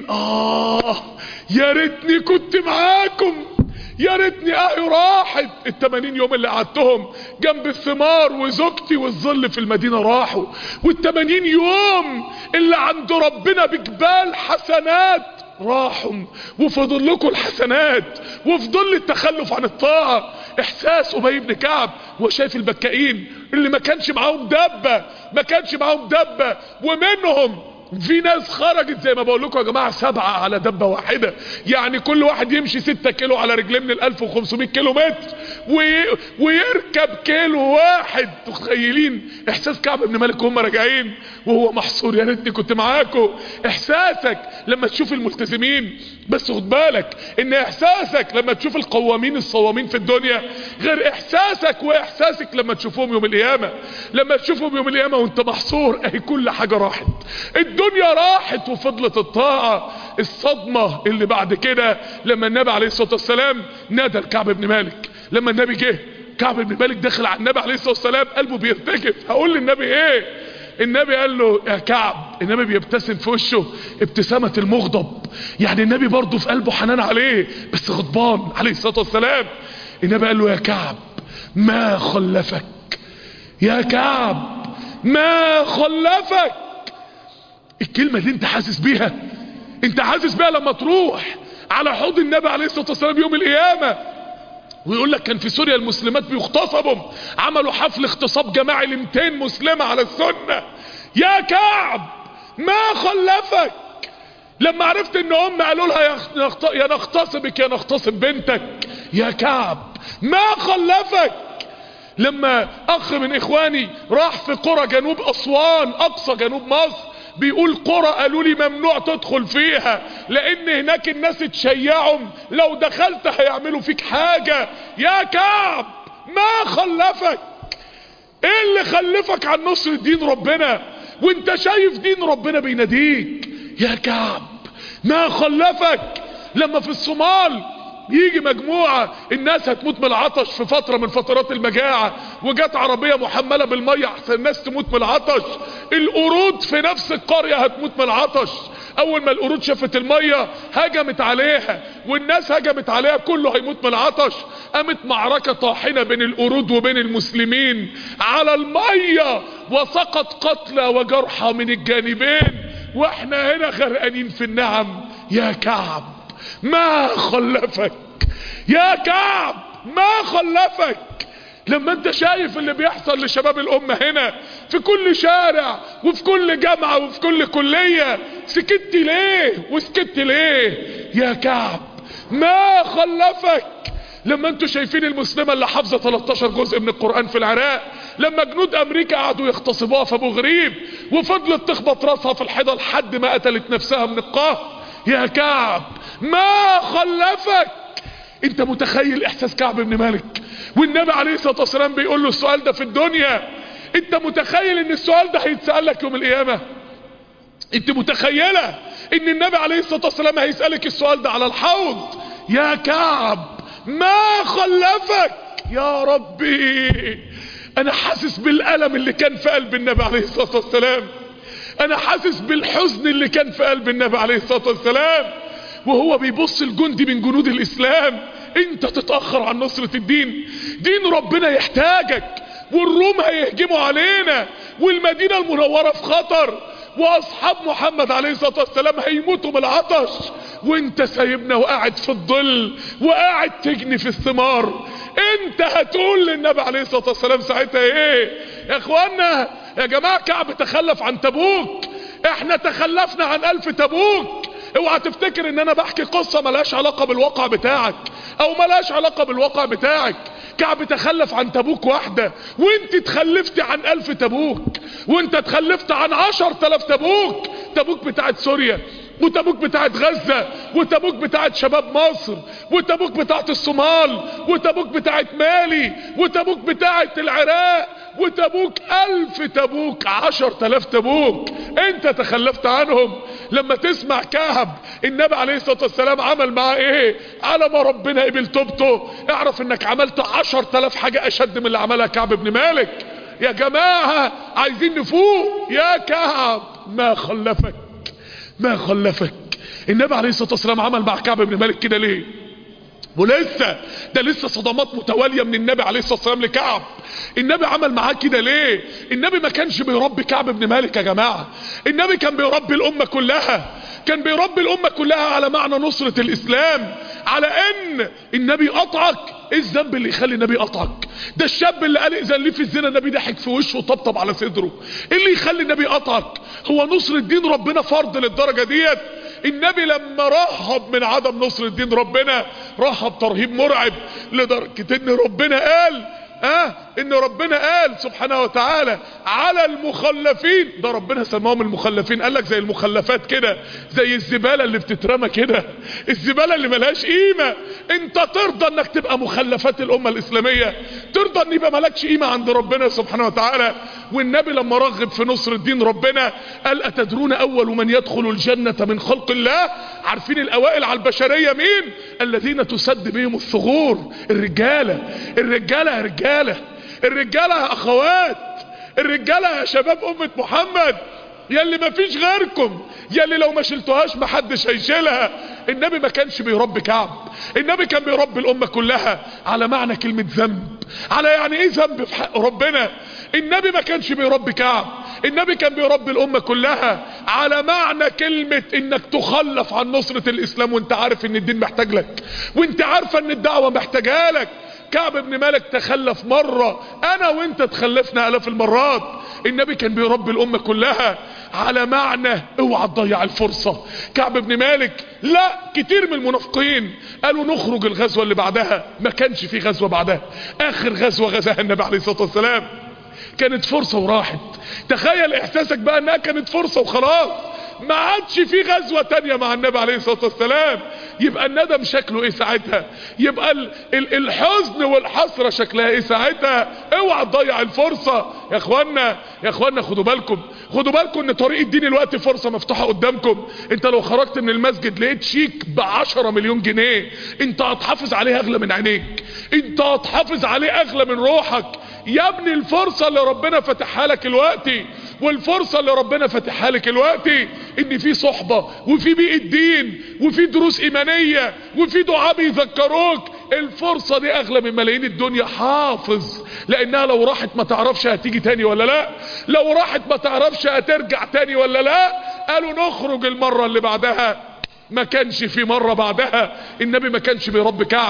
اه يا ريتني كنت معاكم يا ريتني اهي راحت ال 80 يوم اللي قعدتهم جنب الثمار وزوجتي والظل في المدينة راحوا وال 80 يوم اللي عند ربنا بجبال حسنات راحوا وفضل لكم الحسنات وفضل التخلف عن الطاعة احساس ابي بن كعب وشايف البكائين اللي ما كانش معاهم دبة ما كانش معاهم دبة ومنهم في ناس خرجت زي ما بقول لكم يا جماعة سبعة على دبة واحدة يعني كل واحد يمشي ستة كيلو على رجليه من الالف وخمسمائة كيلو متر وي... ويركب كيلو واحد تخيلين احساس كعب بن مالك وهم راجعين وهو محصور يا ريتني كنت معاكم احساسك لما تشوف الملتزمين بس خد بالك ان احساسك لما تشوف القوامين الصوامين في الدنيا غير احساسك واحساسك لما تشوفهم يوم القيامة لما تشوفهم يوم القيامة وانت محصور اهي كل حاجة راحت الدنيا راحت وفضلت الطاعة الصدمة اللي بعد كده لما النبي عليه الصلاة والسلام نادى الكعب بن مالك لما النبي جه كعب بن مالك دخل على النبي عليه الصلاة والسلام قلبه بيرتجف هقول للنبي ايه النبي قال له يا كعب النبي بيبتسم في وشه ابتسامة المغضب يعني النبي برضه في قلبه حنان عليه بس غضبان عليه الصلاة والسلام النبي قال له يا كعب ما خلفك يا كعب ما خلفك الكلمة اللي انت حاسس بيها انت حاسس بيها لما تروح على حوض النبي عليه الصلاة والسلام يوم القيامة ويقول لك كان في سوريا المسلمات بيغتصبوا عملوا حفل اغتصاب جماعي ل 200 مسلمة على السنة يا كعب ما خلفك لما عرفت ان هم قالوا لها يا نغتصبك يا نغتصب بنتك يا كعب ما خلفك لما اخ من اخواني راح في قرى جنوب اسوان اقصى جنوب مصر بيقول قرى قالوا لي ممنوع تدخل فيها لان هناك الناس اتشيعوا لو دخلت هيعملوا فيك حاجة يا كعب ما خلفك ايه اللي خلفك عن نصر دين ربنا وانت شايف دين ربنا بيناديك يا كعب ما خلفك لما في الصومال يجي مجموعة الناس هتموت من العطش في فترة من فترات المجاعة وجات عربية محملة بالمية احسن الناس تموت من العطش القرود في نفس القرية هتموت من العطش اول ما القرود شافت المية هجمت عليها والناس هجمت عليها كله هيموت من العطش قامت معركة طاحنة بين القرود وبين المسلمين على المية وسقط قتلى وجرحى من الجانبين واحنا هنا غرقانين في النعم يا كعب ما خلفك يا كعب ما خلفك لما انت شايف اللي بيحصل لشباب الامة هنا في كل شارع وفي كل جامعة وفي كل كلية سكت ليه وسكت ليه يا كعب ما خلفك لما انتوا شايفين المسلمة اللي حافظة 13 جزء من القرآن في العراق لما جنود امريكا قعدوا يغتصبوها في ابو غريب وفضلت تخبط راسها في الحيطة لحد ما قتلت نفسها من القهر يا كعب ما خلفك انت متخيل احساس كعب بن مالك والنبي عليه الصلاة والسلام بيقول له السؤال ده في الدنيا انت متخيل ان السؤال ده هيتسأل لك يوم القيامة انت متخيلة ان النبي عليه الصلاة والسلام هيسألك السؤال ده على الحوض يا كعب ما خلفك يا ربي انا حاسس بالالم اللي كان في قلب النبي عليه الصلاة والسلام انا حاسس بالحزن اللي كان في قلب النبي عليه الصلاة والسلام وهو بيبص الجندي من جنود الاسلام انت تتأخر عن نصرة الدين دين ربنا يحتاجك والروم هيهجموا علينا والمدينة المنورة في خطر واصحاب محمد عليه الصلاة والسلام هيموتوا من العطش وانت سايبنا وقاعد في الظل وقاعد تجني في الثمار انت هتقول للنبي عليه الصلاة والسلام ساعتها ايه يا اخوانا يا جماعة كعب تخلف عن تبوك احنا تخلفنا عن الف تبوك اوعى تفتكر ان انا بحكي قصة ملهاش علاقة بالواقع بتاعك او ملهاش علاقة بالواقع بتاعك كعب تخلف عن تبوك واحدة وانت تخلفت عن الف تبوك وانت تخلفت عن عشر تلاف تبوك تبوك بتاعت سوريا وتبوك بتاعت غزة وتبوك بتاعت شباب مصر وتبوك بتاعت الصومال وتبوك بتاعت مالي وتبوك بتاعت العراق وتبوك الف تبوك عشر تلاف تبوك انت تخلفت عنهم لما تسمع كهب النبي عليه الصلاة والسلام عمل معاه ايه على ما ربنا قبل توبته اعرف انك عملت عشر تلاف حاجة اشد من اللي عملها كعب بن مالك يا جماعة عايزين نفوق يا كعب ما خلفك ما خلفك النبي عليه الصلاة والسلام عمل مع كعب بن مالك كده ليه ولسه ده لسه صدمات متوالية من النبي عليه الصلاة والسلام لكعب النبي عمل معاه كده ليه النبي ما كانش بيربي كعب بن مالك يا جماعة النبي كان بيربي الأمة كلها كان بيربي الأمة كلها على معنى نصرة الإسلام على أن النبي قطعك ايه الذنب اللي يخلي النبي يقطعك ده الشاب اللي قال اذا ليه في الزنا النبي ضحك في وشه وطبطب على صدره ايه اللي يخلي النبي يقطعك هو نصر الدين ربنا فرض للدرجة ديت النبي لما رهب من عدم نصر الدين ربنا رهب ترهيب مرعب لدرجة ان ربنا قال اه ان ربنا قال سبحانه وتعالى على المخلفين ده ربنا سماهم المخلفين قال لك زي المخلفات كده زي الزبالة اللي بتترمى كده الزبالة اللي ملهاش قيمة انت ترضى انك تبقى مخلفات الامة الاسلامية ترضى ان يبقى ملكش قيمة عند ربنا سبحانه وتعالى والنبي لما رغب في نصر الدين ربنا قال اتدرون اول من يدخل الجنة من خلق الله عارفين الاوائل على البشرية مين الذين تسد بهم الثغور الرجالة الرجالة يا رجالة الرجالة يا اخوات الرجالة يا شباب امة محمد يلي ما فيش غيركم يلي لو ما شلتوهاش محدش هيشيلها النبي ما كانش بيربي كعب النبي كان بيربي الامة كلها على معنى كلمة ذنب على يعني ايه ذنب في حق ربنا النبي ما كانش بيربي كعب النبي كان بيربي الامة كلها على معنى كلمة انك تخلف عن نصرة الاسلام وانت عارف ان الدين محتاج لك وانت عارفة ان الدعوة محتاجها لك كعب بن مالك تخلف مرة انا وانت تخلفنا الاف المرات النبي كان بيربي الامة كلها على معنى اوعى تضيع الفرصة كعب بن مالك لا كتير من المنافقين قالوا نخرج الغزوة اللي بعدها ما كانش في غزوة بعدها اخر غزوة غزاها النبي عليه الصلاة والسلام كانت فرصة وراحت تخيل احساسك بقى انها كانت فرصة وخلاص ما عادش في غزوة تانية مع النبي عليه الصلاة والسلام يبقى الندم شكله ايه ساعتها يبقى ال ال الحزن والحسرة شكلها ايه ساعتها اوعى تضيع الفرصة يا اخوانا يا اخوانا خدوا بالكم خدوا بالكم ان طريق الدين الوقت فرصة مفتوحة قدامكم انت لو خرجت من المسجد لقيت شيك بعشرة مليون جنيه انت هتحافظ عليه اغلى من عينيك انت هتحافظ عليه اغلى من روحك يا ابني الفرصة اللي ربنا فتحها لك الوقتي والفرصة اللي ربنا فتحها لك الوقتي ان في صحبة وفي بيئة دين وفي دروس ايمانية وفي دعاء بيذكروك الفرصة دي اغلى من ملايين الدنيا حافظ لانها لو راحت ما تعرفش هتيجي تاني ولا لا لو راحت ما تعرفش هترجع تاني ولا لا قالوا نخرج المرة اللي بعدها ما كانش في مرة بعدها النبي ما كانش بيربي كعب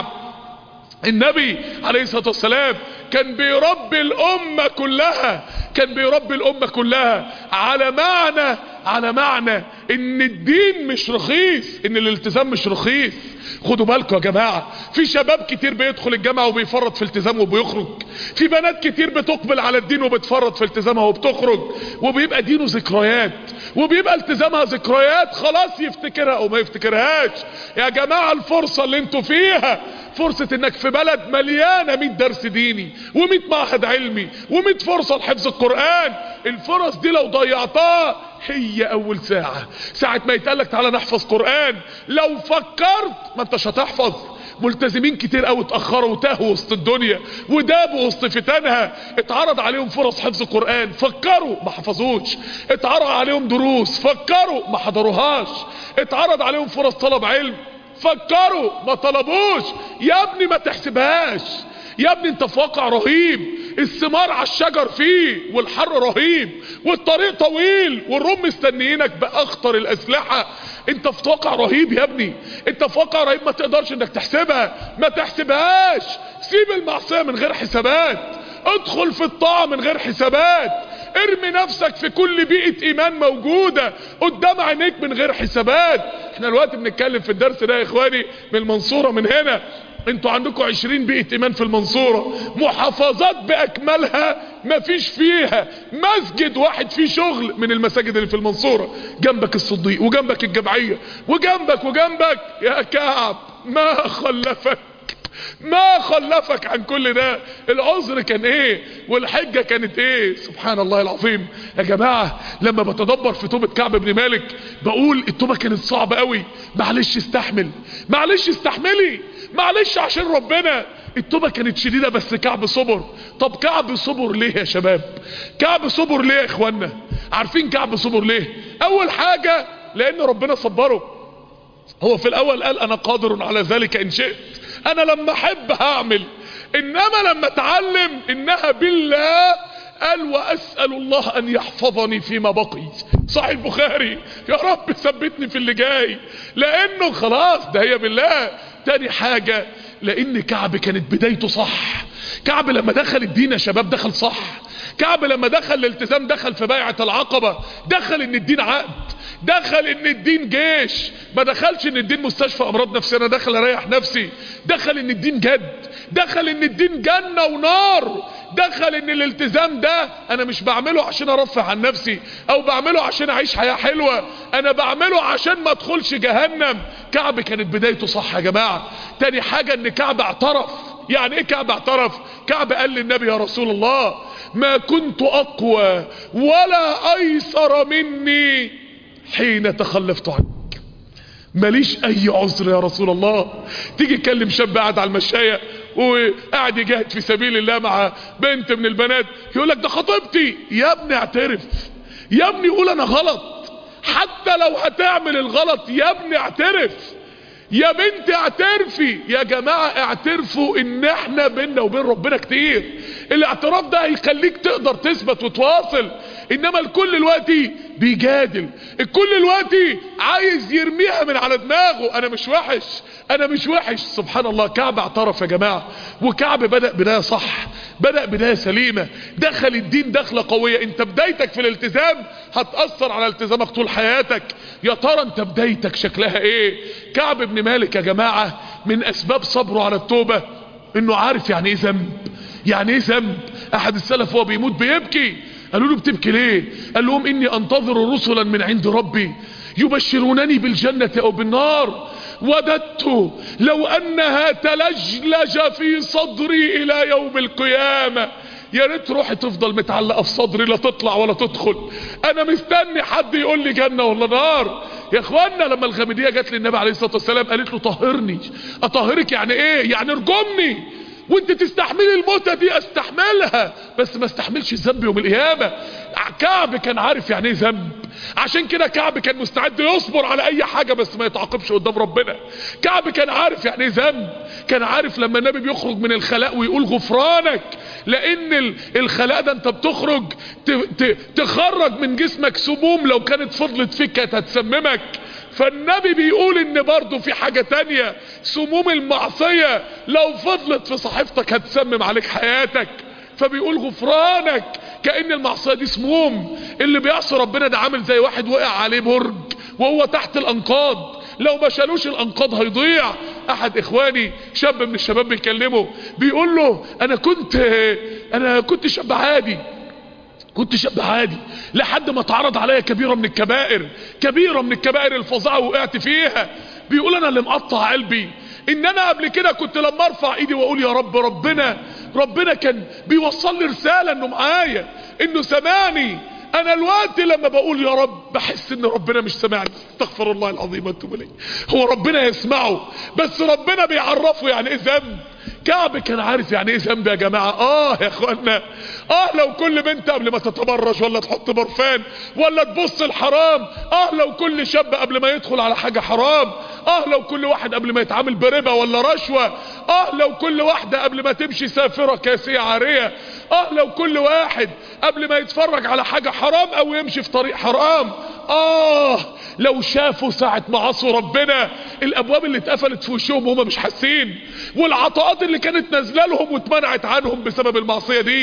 النبي عليه الصلاة والسلام كان بيربي الأمة كلها كان بيربي الأمة كلها على معنى على معنى ان الدين مش رخيص ان الالتزام مش رخيص خدوا بالكم يا جماعة في شباب كتير بيدخل الجامعة وبيفرط في التزامه وبيخرج في بنات كتير بتقبل على الدين وبتفرط في التزامها وبتخرج وبيبقى دينه ذكريات وبيبقى التزامها ذكريات خلاص يفتكرها او ما يفتكرهاش يا جماعة الفرصة اللي انتوا فيها فرصة انك في بلد مليانة 100 درس ديني و100 معهد علمي و100 فرصة لحفظ القرآن الفرص دي لو ضيعتها هي اول ساعة ساعة ما يتقالك تعالى نحفظ قرآن لو فكرت ما انتش هتحفظ ملتزمين كتير قوي اتأخروا وتاهوا وسط الدنيا ودابوا وسط فتنها اتعرض عليهم فرص حفظ قرآن فكروا ما حفظوش اتعرض عليهم دروس فكروا ما حضروهاش اتعرض عليهم فرص طلب علم فكروا ما طلبوش يا ابني ما تحسبهاش يا ابني انت في واقع رهيب الثمار على الشجر فيه والحر رهيب والطريق طويل والروم مستنيينك باخطر الاسلحة انت في واقع رهيب يا ابني انت في واقع رهيب ما تقدرش انك تحسبها ما تحسبهاش سيب المعصية من غير حسابات ادخل في الطاعة من غير حسابات ارمي نفسك في كل بيئة ايمان موجودة قدام عينيك من غير حسابات احنا دلوقتي بنتكلم في الدرس ده يا اخواني من المنصورة من هنا انتوا عندكم عشرين بيئة ايمان في المنصورة محافظات باكملها مفيش فيها مسجد واحد فيه شغل من المساجد اللي في المنصورة جنبك الصديق وجنبك الجمعية وجنبك وجنبك يا كعب ما خلفك ما خلفك عن كل ده العذر كان ايه والحجة كانت ايه سبحان الله العظيم يا جماعة لما بتدبر في توبة كعب بن مالك بقول التوبة كانت صعبة قوي معلش استحمل معلش استحملي معلش عشان ربنا التوبة كانت شديدة بس كعب صبر طب كعب صبر ليه يا شباب كعب صبر ليه يا اخوانا عارفين كعب صبر ليه اول حاجة لان ربنا صبره هو في الاول قال انا قادر على ذلك ان شئت انا لما احب هعمل انما لما اتعلم انها بالله قال واسأل الله ان يحفظني فيما بقي صحيح البخاري يا رب ثبتني في اللي جاي لانه خلاص ده هي بالله تاني حاجة لان كعب كانت بدايته صح كعب لما دخل الدين يا شباب دخل صح كعب لما دخل الالتزام دخل في بيعة العقبة دخل ان الدين عقد دخل ان الدين جيش ما دخلش ان الدين مستشفى امراض نفسية انا دخل اريح نفسي دخل ان الدين جد دخل ان الدين جنة ونار دخل ان الالتزام ده انا مش بعمله عشان ارفع عن نفسي او بعمله عشان اعيش حياة حلوة انا بعمله عشان ما ادخلش جهنم كعب كانت بدايته صح يا جماعة تاني حاجة ان كعب اعترف يعني ايه كعب اعترف كعب قال للنبي يا رسول الله ما كنت اقوى ولا ايسر مني حين تخلفت عنك ماليش اي عذر يا رسول الله تيجي تكلم شاب قاعد على المشاية وقاعد يجاهد في سبيل الله مع بنت من البنات يقول لك ده خطيبتي يا ابني اعترف يا ابني قول انا غلط حتى لو هتعمل الغلط يا ابني اعترف يا بنت اعترفي يا جماعة اعترفوا ان احنا بينا وبين ربنا كتير الاعتراف ده هيخليك تقدر تثبت وتواصل انما الكل الوقتي بيجادل الكل الوقتي عايز يرميها من على دماغه انا مش وحش انا مش وحش سبحان الله كعب اعترف يا جماعة وكعب بدأ بداية صح بدأ بداية سليمة دخل الدين دخلة قوية انت بدايتك في الالتزام هتأثر على التزامك طول حياتك يا ترى انت بدايتك شكلها ايه كعب بن مالك يا جماعة من اسباب صبره على التوبة انه عارف يعني ايه ذنب يعني ايه ذنب احد السلف وهو بيموت بيبكي قالوا له بتبكي ليه قال لهم اني انتظر رسلا من عند ربي يبشرونني بالجنة او بالنار وددت لو انها تلجلج في صدري الى يوم القيامة يا ريت روحي تفضل متعلقة في صدري لا تطلع ولا تدخل انا مستني حد يقول لي جنة ولا نار يا اخوانا لما الغامدية جت للنبي عليه الصلاة والسلام قالت له طهرني اطهرك يعني ايه يعني ارجمني وانت تستحملي الموتة دي استحملها بس ما استحملش الذنب يوم القيامة كعب كان عارف يعني ايه ذنب عشان كده كعب كان مستعد يصبر على اي حاجة بس ما يتعاقبش قدام ربنا كعب كان عارف يعني ايه ذنب كان عارف لما النبي بيخرج من الخلاء ويقول غفرانك لان الخلاء ده انت بتخرج تخرج من جسمك سموم لو كانت فضلت فيك كانت هتسممك فالنبي بيقول ان برضه في حاجة تانية سموم المعصية لو فضلت في صحيفتك هتسمم عليك حياتك فبيقول غفرانك كأن المعصية دي سموم اللي بيعصي ربنا ده عامل زي واحد وقع عليه برج وهو تحت الانقاض لو ما شالوش الانقاض هيضيع احد اخواني شاب من الشباب بيكلمه بيقول له انا كنت انا كنت شاب عادي كنت شاب عادي لحد ما اتعرض عليا كبيرة من الكبائر كبيرة من الكبائر الفظيعة وقعت فيها بيقول انا اللي مقطع قلبي ان انا قبل كده كنت لما ارفع ايدي واقول يا رب ربنا ربنا كان بيوصل لي رسالة انه معايا انه سمعني انا الوقت لما بقول يا رب بحس ان ربنا مش سامعني استغفر الله العظيم واتوب اليه هو ربنا يسمعه بس ربنا بيعرفه يعني ايه ذنب كعب كان عارف يعني ايه ذنب يا جماعة اه يا اخوانا اه لو كل بنت قبل ما تتبرج ولا تحط برفان ولا تبص الحرام اه لو كل شاب قبل ما يدخل على حاجة حرام اه لو كل واحد قبل ما يتعامل بربا ولا رشوة اه لو كل واحدة قبل ما تمشي سافرة كاسية عارية اه لو كل واحد قبل ما يتفرج على حاجة حرام او يمشي في طريق حرام اه لو شافوا ساعة ما عصوا ربنا الابواب اللي اتقفلت في وشهم وهم مش حاسين والعطاءات اللي كانت نازله لهم واتمنعت عنهم بسبب المعصية دي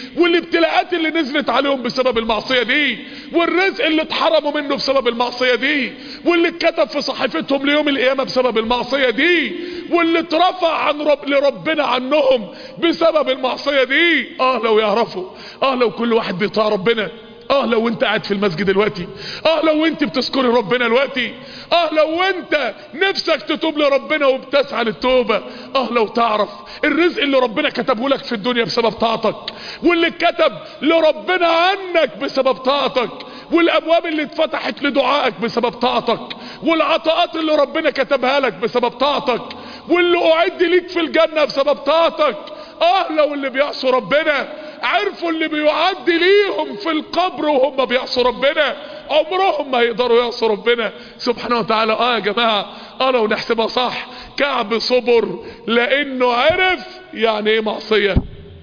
والابتلاءات اللي نزلت عليهم بسبب المعصية دي والرزق اللي اتحرموا منه بسبب المعصية دي واللي اتكتب في صحيفتهم ليوم القيامة بسبب المعصية دي واللي اترفع عن رب لربنا عنهم بسبب المعصية دي اه لو يعرفوا اه لو كل واحد بيطاع ربنا اه لو انت قاعد في المسجد دلوقتي اه لو انت بتذكري ربنا دلوقتي اه لو انت نفسك تتوب لربنا وبتسعى للتوبة اه لو تعرف الرزق اللي ربنا كتبه لك في الدنيا بسبب طاعتك واللي اتكتب لربنا عنك بسبب طاعتك والابواب اللي اتفتحت لدعائك بسبب طاعتك والعطاءات اللي ربنا كتبها لك بسبب طاعتك واللي اعد ليك في الجنة بسبب طاعتك اه لو اللي بيعصوا ربنا عرفوا اللي بيعد ليهم في القبر وهم بيعصوا ربنا عمرهم ما يقدروا يعصوا ربنا سبحانه وتعالى اه يا جماعة اه لو نحسبها صح كعب صبر لانه عرف يعني ايه معصية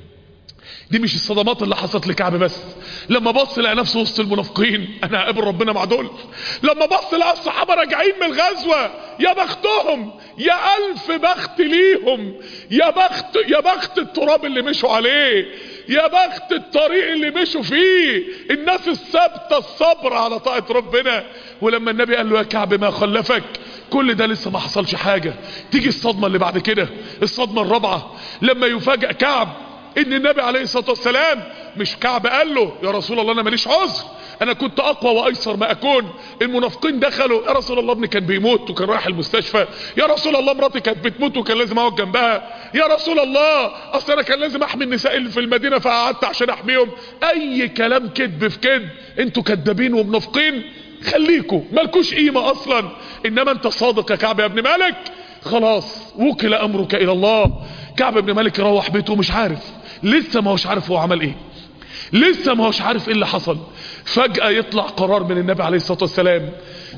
دي مش الصدمات اللي حصلت لكعب بس لما بص لقى نفسه وسط المنافقين انا هقابل ربنا مع دول لما بص لقى الصحابه راجعين من الغزوه يا بختهم يا الف بخت ليهم يا بخت يا بخت التراب اللي مشوا عليه يا بخت الطريق اللي مشوا فيه الناس الثابته الصبر على طاعه ربنا ولما النبي قال له يا كعب ما خلفك كل ده لسه ما حصلش حاجه تيجي الصدمه اللي بعد كده الصدمه الرابعه لما يفاجئ كعب ان النبي عليه الصلاة والسلام مش كعب قال له يا رسول الله انا ماليش عذر انا كنت اقوى وايسر ما اكون المنافقين دخلوا يا رسول الله ابني كان بيموت وكان رايح المستشفى يا رسول الله مراتي كانت بتموت وكان لازم اقعد جنبها يا رسول الله اصل انا كان لازم احمي النساء اللي في المدينة فقعدت عشان احميهم اي كلام كذب في كذب انتوا كدابين ومنافقين خليكوا مالكوش قيمة اصلا انما انت صادق يا كعب يا ابن مالك خلاص وكل امرك الى الله كعب ابن مالك يروح بيته مش عارف لسه ما هوش عارف هو عمل ايه لسه ما هوش عارف ايه اللي حصل فجأة يطلع قرار من النبي عليه الصلاة والسلام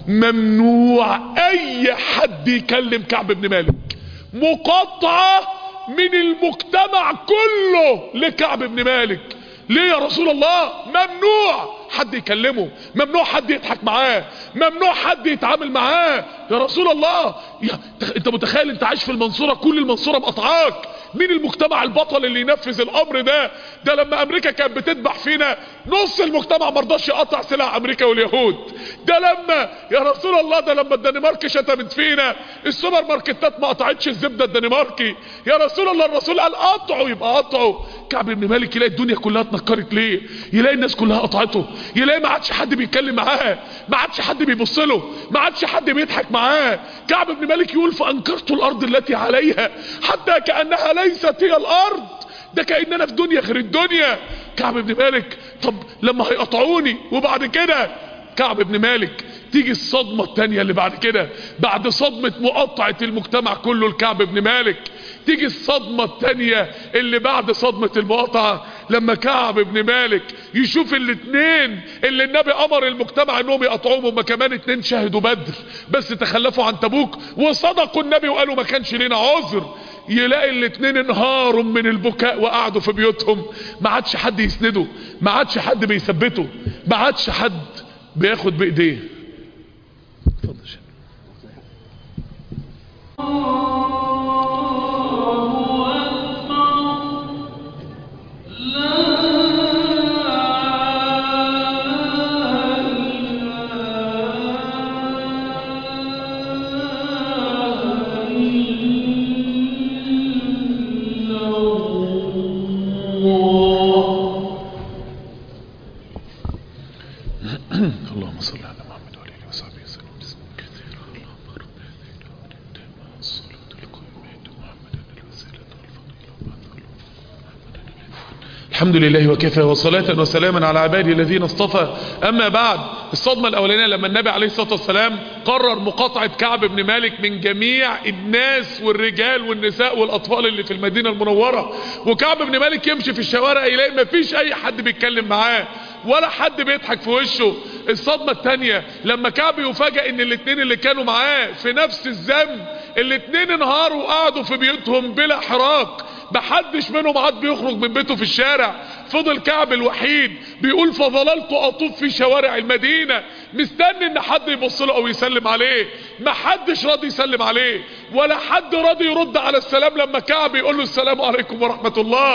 ممنوع اي حد يكلم كعب بن مالك مقاطعة من المجتمع كله لكعب بن مالك ليه يا رسول الله ممنوع حد يكلمه ممنوع حد يضحك معاه ممنوع حد يتعامل معاه يا رسول الله يا انت متخيل انت عايش في المنصورة كل المنصورة مقطعاك مين المجتمع البطل اللي ينفذ الامر ده ده لما امريكا كانت بتذبح فينا نص المجتمع مرضاش يقطع سلاح امريكا واليهود ده لما يا رسول الله ده لما الدنمارك شتمت فينا السوبر ماركتات ما قطعتش الزبده الدنماركي يا رسول الله الرسول قال قطعوا يبقى قطعوا كعب بن مالك يلاقي الدنيا كلها اتنكرت ليه يلاقي الناس كلها قطعته يلاقي ما عادش حد بيتكلم معاه ما عادش حد بيبص له ما عادش حد بيضحك معاه كعب بن مالك يقول فانكرت الارض التي عليها حتى كانها ليست هي الارض ده كاننا في دنيا غير الدنيا كعب بن مالك طب لما هيقطعوني وبعد كده كعب بن مالك تيجي الصدمة التانية اللي بعد كده بعد صدمة مقاطعة المجتمع كله لكعب بن مالك تيجي الصدمة التانية اللي بعد صدمة المقاطعة لما كعب بن مالك يشوف الاتنين اللي النبي امر المجتمع انهم يقطعوهم هما كمان اتنين شهدوا بدر بس تخلفوا عن تبوك وصدقوا النبي وقالوا ما كانش لنا عذر يلاقي الاتنين انهاروا من البكاء وقعدوا في بيوتهم ما عادش حد يسنده ما عادش حد بيثبته ما عادش حد بياخد بايديه اتفضل شيخ. اللهم صل على محمد وعلى اله وصحبه وسلم تسليما كثيرا اللهم رب الصلاة القائمة محمد الوسيلة والفضيلة الحمد لله وكفى وصلاة وسلاما على عباده الذين اصطفى اما بعد الصدمة الاولانية لما النبي عليه الصلاة والسلام قرر مقاطعة كعب بن مالك من جميع الناس والرجال والنساء والاطفال اللي في المدينة المنورة وكعب بن مالك يمشي في الشوارع يلاقي ما فيش اي حد بيتكلم معاه ولا حد بيضحك في وشه الصدمة التانية لما كعب يفاجئ ان الاتنين اللي كانوا معاه في نفس الذنب الاتنين انهاروا وقعدوا في بيوتهم بلا حراك محدش منهم عاد بيخرج من بيته في الشارع فضل كعب الوحيد بيقول فظللت اطوف في شوارع المدينة مستني ان حد يبص له او يسلم عليه محدش راضي يسلم عليه ولا حد راضي يرد على السلام لما كعب يقول له السلام عليكم ورحمة الله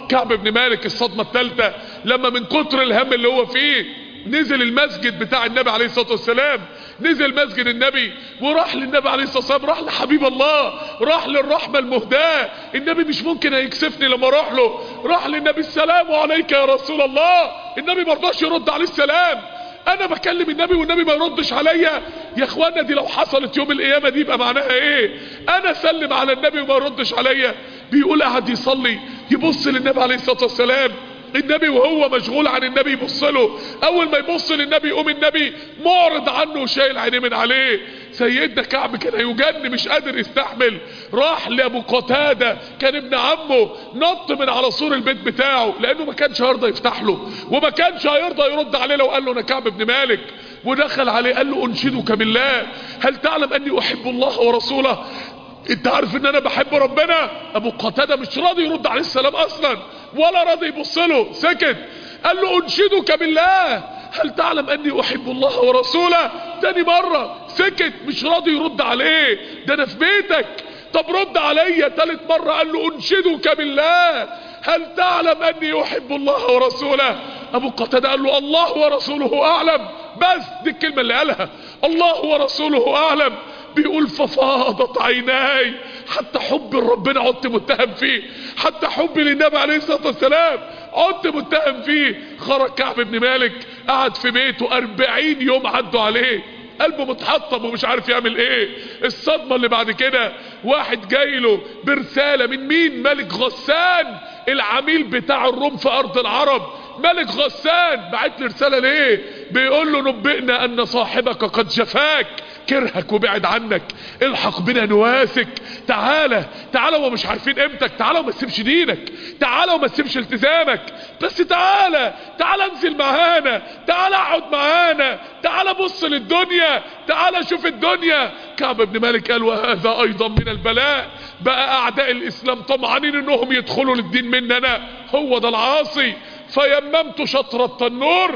كعب بن مالك الصدمة الثالثة لما من كتر الهم اللي هو فيه نزل المسجد بتاع النبي عليه الصلاة والسلام نزل مسجد النبي وراح للنبي عليه الصلاة والسلام راح لحبيب الله راح للرحمة المهداة النبي مش ممكن هيكسفني لما اروح له راح للنبي السلام عليك يا رسول الله النبي مرضاش يرد عليه السلام انا بكلم النبي والنبي ما يردش عليا يا اخوانا دي لو حصلت يوم القيامة دي يبقى معناها ايه انا سلم على النبي وما يردش عليا بيقول قعد يصلي يبص للنبي عليه الصلاة والسلام النبي وهو مشغول عن النبي يبص له اول ما يبص للنبي يقوم النبي معرض عنه وشايل عينيه من عليه سيدنا كعب كان هيجن مش قادر يستحمل راح لابو قتاده كان ابن عمه نط من على سور البيت بتاعه لانه ما كانش هيرضى يفتح له وما كانش هيرضى يرد عليه لو قال له انا كعب بن مالك ودخل عليه قال له انشدك بالله هل تعلم اني احب الله ورسوله انت عارف ان انا بحب ربنا ابو قتاده مش راضي يرد عليه السلام اصلا ولا راضي يبص له سكت قال له انشدك بالله هل تعلم اني احب الله ورسوله تاني مرة سكت مش راضي يرد عليه ده انا في بيتك طب رد عليا تالت مرة قال له انشدك بالله هل تعلم اني احب الله ورسوله ابو قتاده قال له الله ورسوله اعلم بس دي الكلمة اللي قالها الله ورسوله اعلم بيقول ففاضت عيناي حتى حب ربنا عدت متهم فيه حتى حبي للنبي عليه الصلاة والسلام عدت متهم فيه خرج كعب بن مالك قعد في بيته أربعين يوم عدوا عليه قلبه متحطم ومش عارف يعمل ايه الصدمة اللي بعد كده واحد جاي له برسالة من مين ملك غسان العميل بتاع الروم في ارض العرب ملك غسان بعت له رسالة ليه بيقول له نبئنا ان صاحبك قد جفاك كرهك وبعد عنك الحق بنا نواسك تعالى تعالى ومش عارفين قيمتك تعالى وما تسيبش دينك تعالى وما تسيبش التزامك بس تعالى تعالى انزل معانا تعالى اقعد معانا تعالى بص للدنيا تعالى شوف الدنيا كعب بن مالك قال وهذا ايضا من البلاء بقى اعداء الاسلام طمعانين انهم يدخلوا للدين مننا هو ده العاصي فيممت شطر التنور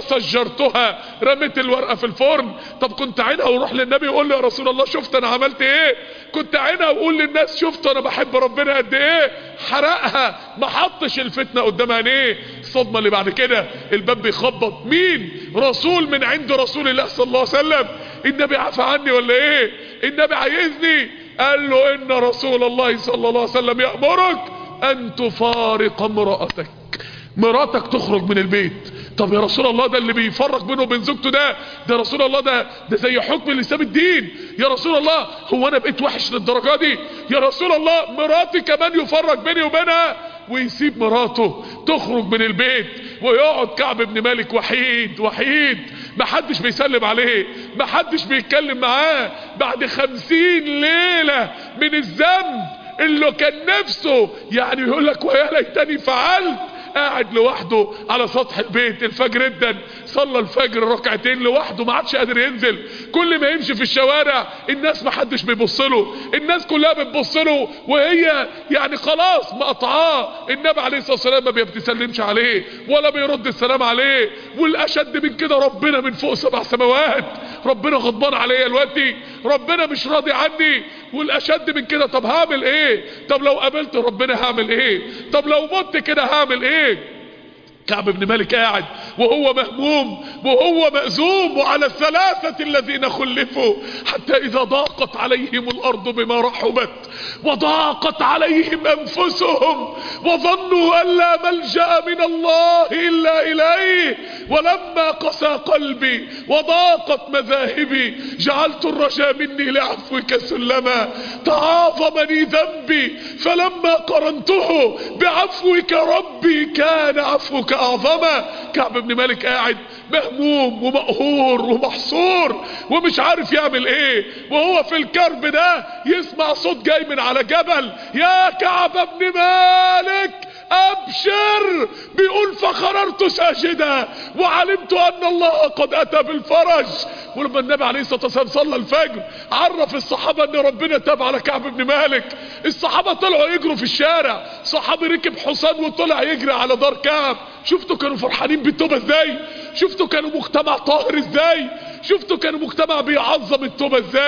فسجرتها رميت الورقة في الفرن طب كنت عينها وروح للنبي وقول لي يا رسول الله شفت انا عملت ايه كنت عينها وقول للناس شفت انا بحب ربنا قد ايه حرقها ما حطش الفتنة قدام عينيه الصدمة اللي بعد كده الباب بيخبط مين رسول من عند رسول الله صلى الله عليه وسلم النبي عفى عني ولا ايه النبي عايزني قال له ان رسول الله صلى الله عليه وسلم يأمرك ان تفارق امرأتك مراتك تخرج من البيت طب يا رسول الله ده اللي بيفرق بينه وبين زوجته ده ده رسول الله ده ده زي حكم الاسلام الدين يا رسول الله هو انا بقيت وحش للدرجه دي يا رسول الله مراتي كمان يفرق بيني وبينها ويسيب مراته تخرج من البيت ويقعد كعب بن مالك وحيد وحيد محدش بيسلم عليه محدش بيتكلم معاه بعد خمسين ليلة من الذنب اللي كان نفسه يعني يقول لك ويا ليتني فعلت قاعد لوحده على سطح البيت الفجر ادن صلى الفجر ركعتين لوحده ما عادش قادر ينزل كل ما يمشي في الشوارع الناس ما حدش بيبص له الناس كلها بتبص له وهي يعني خلاص مقطعاه النبي عليه الصلاه والسلام ما بيبتسلمش عليه ولا بيرد السلام عليه والاشد من كده ربنا من فوق سبع سماوات ربنا غضبان عليا دلوقتي ربنا مش راضي عني والاشد من كده طب هعمل ايه طب لو قابلت ربنا هعمل ايه طب لو مت كده هعمل ايه كعب بن مالك قاعد وهو مهموم وهو مأزوم وعلى الثلاثة الذين خلفوا حتى إذا ضاقت عليهم الأرض بما رحبت وضاقت عليهم أنفسهم وظنوا أن لا ملجأ من الله إلا إليه ولما قسى قلبي وضاقت مذاهبي جعلت الرجاء مني لعفوك سلما تعاظمني ذنبي فلما قرنته بعفوك ربي كان عفوك اعظما كعب بن مالك قاعد مهموم ومقهور ومحصور ومش عارف يعمل ايه وهو في الكرب ده يسمع صوت جاي من على جبل يا كعب بن مالك ابشر بيقول فخررت ساجدا وعلمت ان الله قد اتى بالفرج ولما النبي عليه الصلاه والسلام صلى الفجر عرف الصحابه ان ربنا تاب على كعب بن مالك الصحابه طلعوا يجروا في الشارع صحابي ركب حصان وطلع يجري على دار كعب شفتوا كانوا فرحانين بالتوبه ازاي شفتوا كانوا مجتمع طاهر ازاي شفتوا كانوا مجتمع بيعظم التوبة ازاي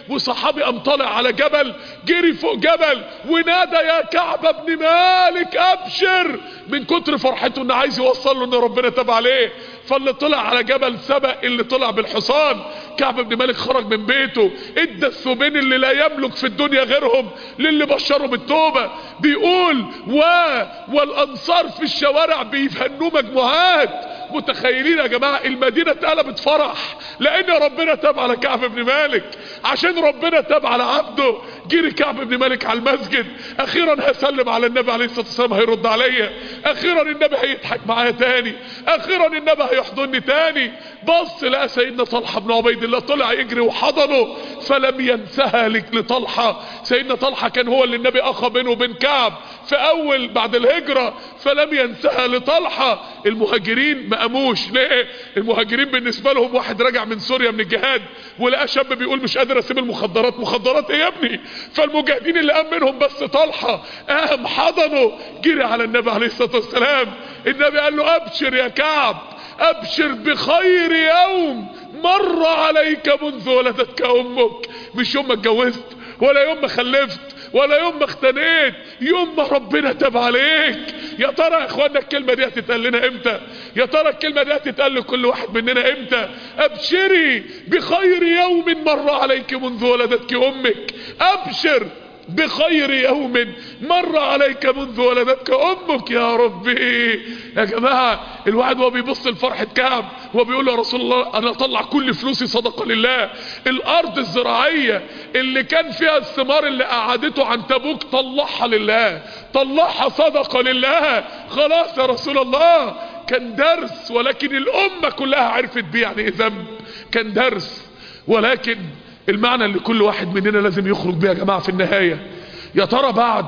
وصحابي قام طالع على جبل جري فوق جبل ونادى يا كعب بن مالك ابشر من كتر فرحته انه عايز يوصل له ان ربنا تاب عليه فاللي طلع على جبل سبق اللي طلع بالحصان كعب بن مالك خرج من بيته ادى الثوبين اللي لا يملك في الدنيا غيرهم للي بشره بالتوبة بيقول و والانصار في الشوارع بيفنوا مجموعات متخيلين يا جماعة المدينة اتقلبت فرح لان ربنا تاب على كعب بن مالك عشان ربنا تاب على عبده جري كعب بن مالك على المسجد اخيرا هسلم على النبي عليه الصلاة والسلام هيرد عليا اخيرا النبي هيضحك معايا تاني اخيرا النبي هيحضني تاني بص لقى سيدنا طلحة بن عبيد الله طلع يجري وحضنه فلم ينسها لك لطلحة سيدنا طلحة كان هو اللي النبي اخى بينه وبين كعب في اول بعد الهجرة فلم ينسها لطلحة المهاجرين ما قاموش ليه المهاجرين بالنسبة لهم واحد راجع من سوريا من الجهاد ولقى شاب بيقول مش قادر اسيب المخدرات مخدرات ايه يا ابني فالمجاهدين اللي قام منهم بس طلحة قام حضنه جري على النبي عليه الصلاة والسلام النبي قال له ابشر يا كعب ابشر بخير يوم مر عليك منذ ولدتك امك مش يوم ما اتجوزت ولا يوم ما خلفت ولا يوم ما اختنيت يوم ما ربنا تاب عليك يا ترى يا اخوانا الكلمة دي هتتقال لنا امتى يا ترى الكلمة دي هتتقال لكل واحد مننا امتى ابشري بخير يوم مر عليك منذ ولدتك امك ابشر بخير يوم مر عليك منذ ولدتك امك يا ربي يا جماعة الواحد وهو بيبص لفرحة كعب وهو بيقول يا رسول الله انا اطلع كل فلوسي صدقة لله الارض الزراعية اللي كان فيها الثمار اللي قعدته عن تبوك طلعها لله طلعها صدقة لله خلاص يا رسول الله كان درس ولكن الامة كلها عرفت بيه يعني ايه ذنب كان درس ولكن المعنى اللي كل واحد مننا لازم يخرج بيه يا جماعة في النهاية يا ترى بعد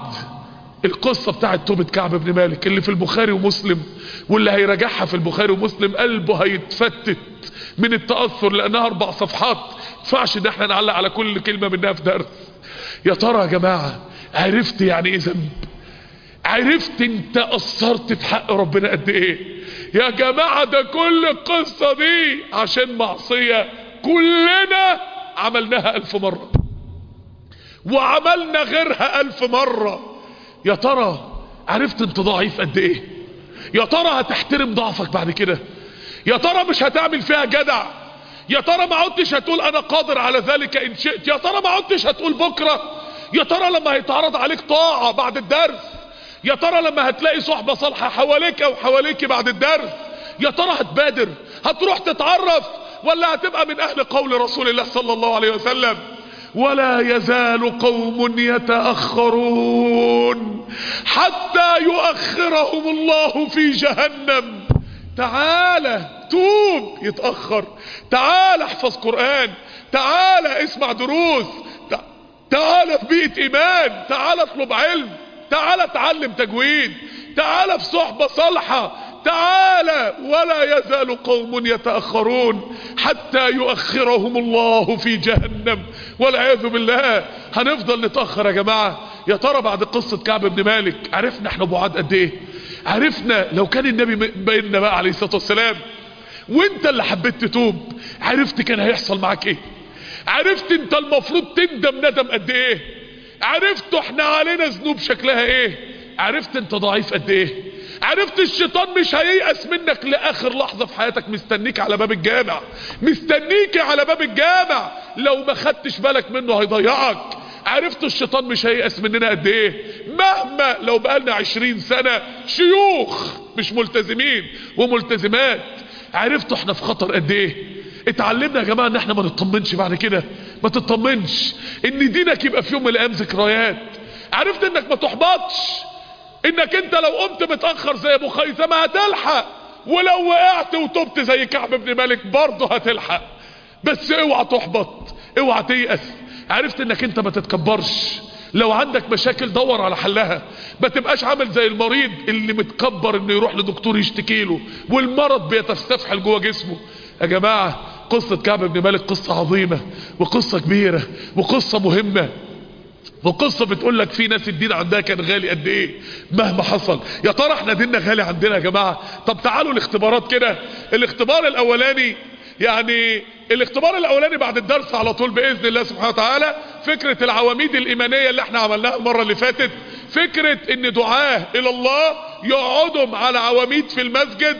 القصة بتاعت توبة كعب بن مالك اللي في البخاري ومسلم واللي هيراجعها في البخاري ومسلم قلبه هيتفتت من التأثر لأنها أربع صفحات فعش ان احنا نعلق على كل كلمة منها في درس يا ترى يا جماعة عرفت يعني ايه ذنب عرفت انت قصرت في حق ربنا قد ايه يا جماعة ده كل القصة دي عشان معصية كلنا عملناها الف مرة وعملنا غيرها الف مرة يا ترى عرفت انت ضعيف قد ايه يا ترى هتحترم ضعفك بعد كده يا ترى مش هتعمل فيها جدع يا ترى ما عدتش هتقول انا قادر على ذلك ان شئت يا ترى ما عدتش هتقول بكرة يا ترى لما هيتعرض عليك طاعة بعد الدرس يا ترى لما هتلاقي صحبة صالحة حواليك او حواليك بعد الدرس يا ترى هتبادر هتروح تتعرف ولا هتبقى من اهل قول رسول الله صلى الله عليه وسلم ولا يزال قوم يتأخرون حتى يؤخرهم الله في جهنم تعالى توب يتأخر تعالى احفظ قرآن تعالى اسمع دروس تعالى في بيئة ايمان تعالى اطلب علم تعالى اتعلم تجويد تعالى في صحبة صالحة تعالى ولا يزال قوم يتأخرون حتى يؤخرهم الله في جهنم والعياذ بالله هنفضل نتأخر يا جماعة يا ترى بعد قصة كعب بن مالك عرفنا احنا بعاد قد ايه عرفنا لو كان النبي بيننا بقى عليه الصلاة والسلام وانت اللي حبيت تتوب عرفت كان هيحصل معاك ايه عرفت انت المفروض تندم ندم قد ايه عرفت احنا علينا ذنوب شكلها ايه عرفت انت ضعيف قد ايه عرفت الشيطان مش هييأس منك لاخر لحظة في حياتك مستنيك على باب الجامع مستنيك على باب الجامع لو ما خدتش بالك منه هيضيعك عرفت الشيطان مش هييأس مننا قد ايه مهما لو بقالنا عشرين سنة شيوخ مش ملتزمين وملتزمات عرفتوا احنا في خطر قد ايه اتعلمنا يا جماعة ان احنا ما نطمنش بعد كده ما تطمنش ان دينك يبقى في يوم من الايام ذكريات عرفت انك ما تحبطش انك انت لو قمت متأخر زي ابو خيثمة هتلحق ولو وقعت وتبت زي كعب بن مالك برضه هتلحق بس اوعى تحبط اوعى تيأس عرفت انك انت ما تتكبرش لو عندك مشاكل دور على حلها ما تبقاش عامل زي المريض اللي متكبر انه يروح لدكتور يشتكي له والمرض بيتستفحل جوه جسمه يا جماعة قصة كعب بن مالك قصة عظيمة وقصة كبيرة وقصة مهمة وقصة بتقول لك في ناس الدين عندها كان غالي قد ايه مهما حصل يا ترى احنا ديننا غالي عندنا يا جماعة طب تعالوا الاختبارات كده الاختبار الاولاني يعني الاختبار الاولاني بعد الدرس على طول باذن الله سبحانه وتعالى فكرة العواميد الايمانية اللي احنا عملناها المرة اللي فاتت فكرة ان دعاه الى الله يقعدوا على عواميد في المسجد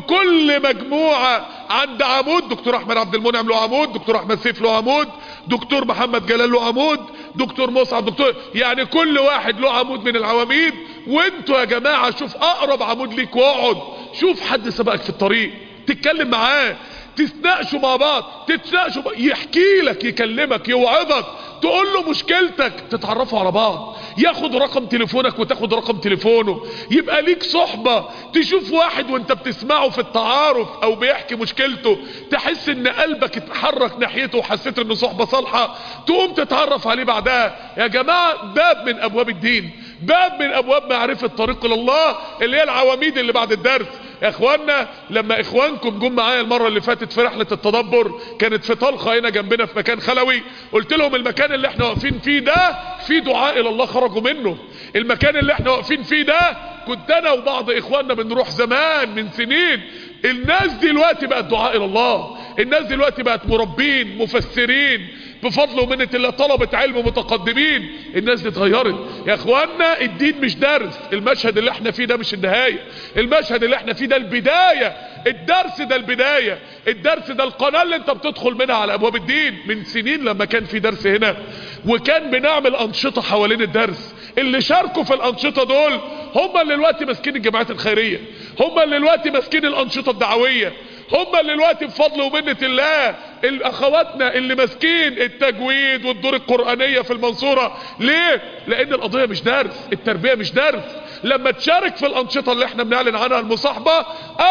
وكل مجموعة عند عمود دكتور احمد عبد المنعم له عمود دكتور احمد سيف له عمود دكتور محمد جلال له عمود دكتور مصعب دكتور يعني كل واحد له عمود من العواميد وانتوا يا جماعة شوف اقرب عمود ليك واقعد شوف حد سبقك في الطريق تتكلم معاه تتناقشوا مع بعض تتناقشوا بقى. يحكي لك يكلمك يوعظك تقول له مشكلتك تتعرفوا على بعض ياخد رقم تليفونك وتاخد رقم تليفونه يبقى ليك صحبة تشوف واحد وانت بتسمعه في التعارف او بيحكي مشكلته تحس ان قلبك اتحرك ناحيته وحسيت انه صحبة صالحة تقوم تتعرف عليه بعدها يا جماعة باب من ابواب الدين باب من ابواب معرفة طريق الله اللي هي العواميد اللي بعد الدرس يا اخوانا لما اخوانكم جم معايا المرة اللي فاتت في رحلة التدبر كانت في طلقة هنا جنبنا في مكان خلوي قلت لهم المكان اللي احنا واقفين فيه ده في دعاء الى الله خرجوا منه المكان اللي احنا واقفين فيه ده كنت انا وبعض اخواننا بنروح زمان من سنين الناس دلوقتي بقت دعاء الى الله الناس دلوقتي بقت مربين مفسرين بفضل ومنة الله طلبة علم متقدمين الناس دي اتغيرت يا اخوانا الدين مش درس المشهد اللي احنا فيه ده مش النهاية المشهد اللي احنا فيه ده البداية الدرس ده البداية الدرس ده القناة اللي انت بتدخل منها على ابواب الدين من سنين لما كان في درس هنا وكان بنعمل انشطة حوالين الدرس اللي شاركوا في الانشطة دول هم اللي دلوقتي ماسكين الجماعات الخيرية هم اللي دلوقتي ماسكين الانشطة الدعوية هم اللي دلوقتي بفضل ومنة الله الاخواتنا اللي ماسكين التجويد والدور القرآنية في المنصورة ليه لان القضية مش درس التربية مش درس لما تشارك في الانشطة اللي احنا بنعلن عنها المصاحبة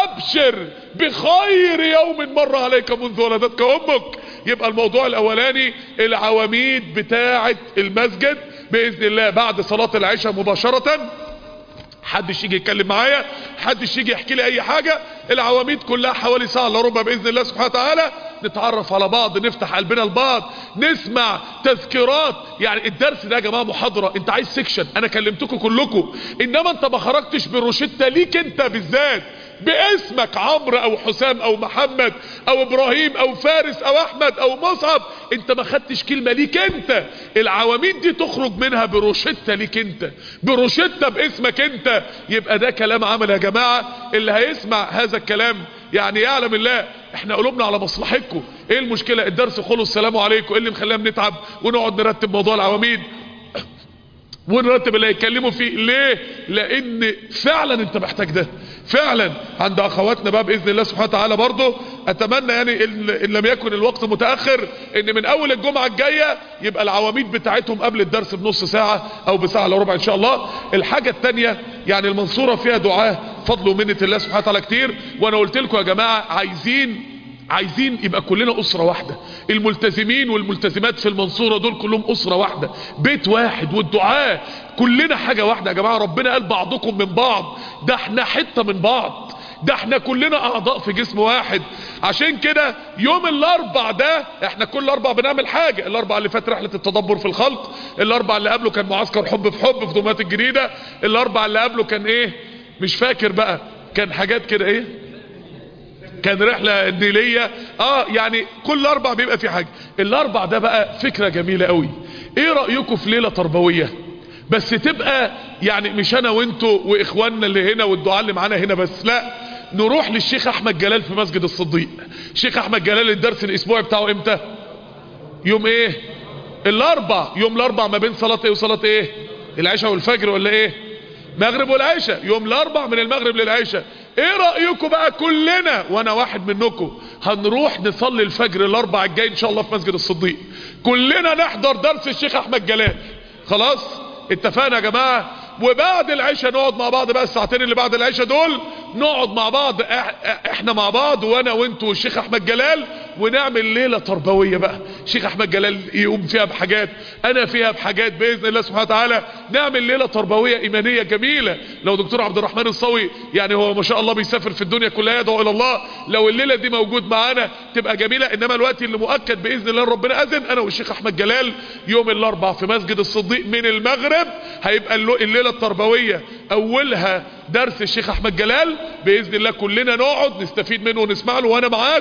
ابشر بخير يوم مر عليك منذ ولدتك امك يبقى الموضوع الاولاني العواميد بتاعة المسجد باذن الله بعد صلاة العشاء مباشرة حدش يجي يتكلم معايا حدش يجي يحكي لي اي حاجة العواميد كلها حوالي ساعة الا ربع باذن الله سبحانه وتعالى نتعرف على بعض نفتح قلبنا لبعض نسمع تذكيرات يعني الدرس ده يا جماعة محاضرة انت عايز سيكشن انا كلمتكم كلكم انما انت ما خرجتش بالروشتة ليك انت بالذات باسمك عمرو او حسام او محمد او ابراهيم او فارس او احمد او مصعب انت ما خدتش كلمة ليك انت العواميد دي تخرج منها بروشتة ليك انت بروشتة باسمك انت يبقى ده كلام عمل يا جماعة اللي هيسمع هذا الكلام يعني يعلم الله احنا قلوبنا على مصلحتكم ايه المشكلة الدرس خلص السلام عليكم ايه اللي مخلينا بنتعب ونقعد نرتب موضوع العواميد ونرتب اللي هيتكلموا فيه ليه لان فعلا انت محتاج ده فعلا عند اخواتنا بقى باذن الله سبحانه وتعالى برضه اتمنى يعني ان إن لم يكن الوقت متاخر ان من اول الجمعه الجايه يبقى العواميد بتاعتهم قبل الدرس بنص ساعه او بساعه الا ربع ان شاء الله الحاجه الثانيه يعني المنصوره فيها دعاه فضل ومنه الله سبحانه وتعالى كتير وانا قلت لكم يا جماعه عايزين عايزين يبقى كلنا أسرة واحدة الملتزمين والملتزمات في المنصورة دول كلهم أسرة واحدة بيت واحد والدعاء كلنا حاجة واحدة يا جماعة ربنا قال بعضكم من بعض ده احنا حتة من بعض ده احنا كلنا اعضاء في جسم واحد عشان كده يوم الاربع ده احنا كل اربع بنعمل حاجة الاربع اللي فات رحلة التدبر في الخلق الاربع اللي قبله كان معسكر حب في حب في دمياط الجديدة الاربع اللي قبله كان ايه مش فاكر بقى كان حاجات كده ايه كان رحلة النيلية اه يعني كل اربع بيبقى في حاجة الاربع ده بقى فكرة جميلة قوي ايه رأيكم في ليلة تربوية بس تبقى يعني مش انا وانتوا واخواننا اللي هنا والدعاء اللي معانا هنا بس لا نروح للشيخ احمد جلال في مسجد الصديق الشيخ احمد جلال الدرس الاسبوعي بتاعه امتى يوم ايه الاربع يوم الاربع ما بين صلاة ايه وصلاة ايه العشاء والفجر ولا ايه مغرب والعشاء يوم الاربع من المغرب للعشاء ايه رأيكم بقى كلنا وانا واحد منكم هنروح نصلي الفجر الاربع الجاي ان شاء الله في مسجد الصديق كلنا نحضر درس الشيخ احمد جلال خلاص اتفقنا يا جماعة وبعد العشاء نقعد مع بعض بقى الساعتين اللي بعد العشاء دول نقعد مع بعض احنا مع بعض وانا وانتوا والشيخ احمد جلال ونعمل ليلة تربوية بقى الشيخ احمد جلال يقوم فيها بحاجات انا فيها بحاجات باذن الله سبحانه وتعالى نعمل ليلة تربوية ايمانية جميلة لو دكتور عبد الرحمن الصوي يعني هو ما شاء الله بيسافر في الدنيا كلها يدعو الى الله لو الليلة دي موجود معانا تبقى جميلة انما الوقت اللي مؤكد باذن الله ربنا اذن انا والشيخ احمد جلال يوم الاربع في مسجد الصديق من المغرب هيبقى الليلة التربوية اولها درس الشيخ احمد جلال باذن الله كلنا نقعد نستفيد منه ونسمع له وانا معاكم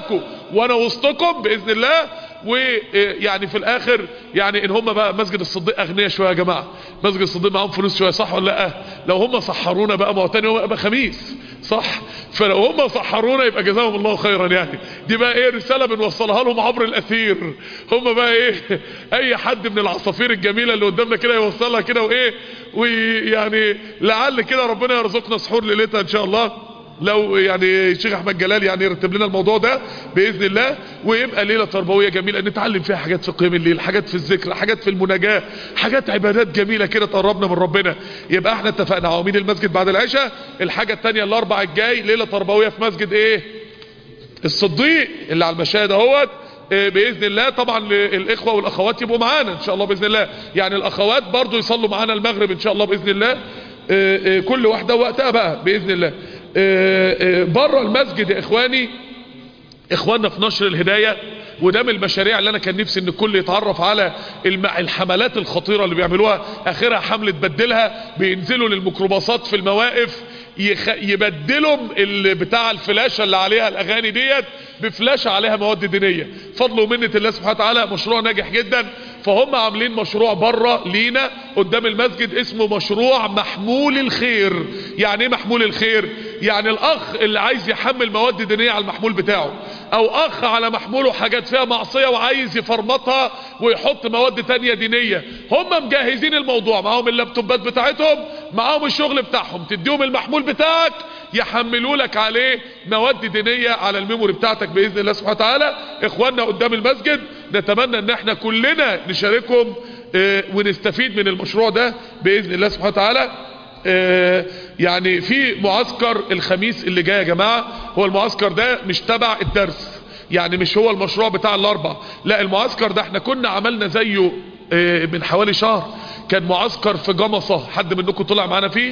وانا وسطكم باذن الله ويعني في الاخر يعني ان هم بقى مسجد الصديق اغنياء شويه يا جماعه مسجد الصديق معاهم فلوس شويه صح ولا لا لو هم سحرونا بقى ما هو تاني يوم يبقى خميس صح فلو هم سحرونا يبقى جزاهم الله خيرا يعني دي بقى ايه رساله بنوصلها لهم عبر الاثير هم بقى ايه اي حد من العصافير الجميله اللي قدامنا كده يوصلها كده وايه ويعني لعل كده ربنا يرزقنا سحور ليلتها ان شاء الله لو يعني الشيخ احمد جلال يعني يرتب لنا الموضوع ده باذن الله ويبقى ليله تربويه جميله نتعلم فيها حاجات في قيام الليل حاجات في الذكر حاجات في المناجاه حاجات عبادات جميله كده تقربنا من ربنا يبقى احنا اتفقنا عواميد المسجد بعد العشاء الحاجه الثانيه الاربع الجاي ليله تربويه في مسجد ايه الصديق اللي على المشاهد اهوت باذن الله طبعا الاخوه والاخوات يبقوا معانا ان شاء الله باذن الله يعني الاخوات برضو يصلوا معانا المغرب ان شاء الله باذن الله كل واحده وقتها بقى باذن الله بره المسجد يا اخواني اخواننا في نشر الهداية وده من المشاريع اللي انا كان نفسي ان الكل يتعرف على الحملات الخطيرة اللي بيعملوها اخرها حملة بدلها بينزلوا للميكروباصات في المواقف يخ... يبدلوا بتاع الفلاشة اللي عليها الاغاني ديت بفلاشة عليها مواد دينية فضل ومنة الله سبحانه وتعالى مشروع ناجح جدا فهم عاملين مشروع بره لينا قدام المسجد اسمه مشروع محمول الخير يعني ايه محمول الخير يعني الاخ اللي عايز يحمل مواد دينية على المحمول بتاعه او اخ على محموله حاجات فيها معصية وعايز يفرمطها ويحط مواد تانية دينية هم مجهزين الموضوع معاهم اللابتوبات بتاعتهم معاهم الشغل بتاعهم تديهم المحمول بتاعك يحملوا لك عليه مواد دينية على الميموري بتاعتك بإذن الله سبحانه وتعالى اخواننا قدام المسجد نتمنى ان احنا كلنا نشاركهم اه ونستفيد من المشروع ده بإذن الله سبحانه وتعالى اه يعني في معسكر الخميس اللي جاي يا جماعة هو المعسكر ده مش تبع الدرس يعني مش هو المشروع بتاع الاربع لا المعسكر ده احنا كنا عملنا زيه اه من حوالي شهر كان معسكر في جمصة حد منكم طلع معانا فيه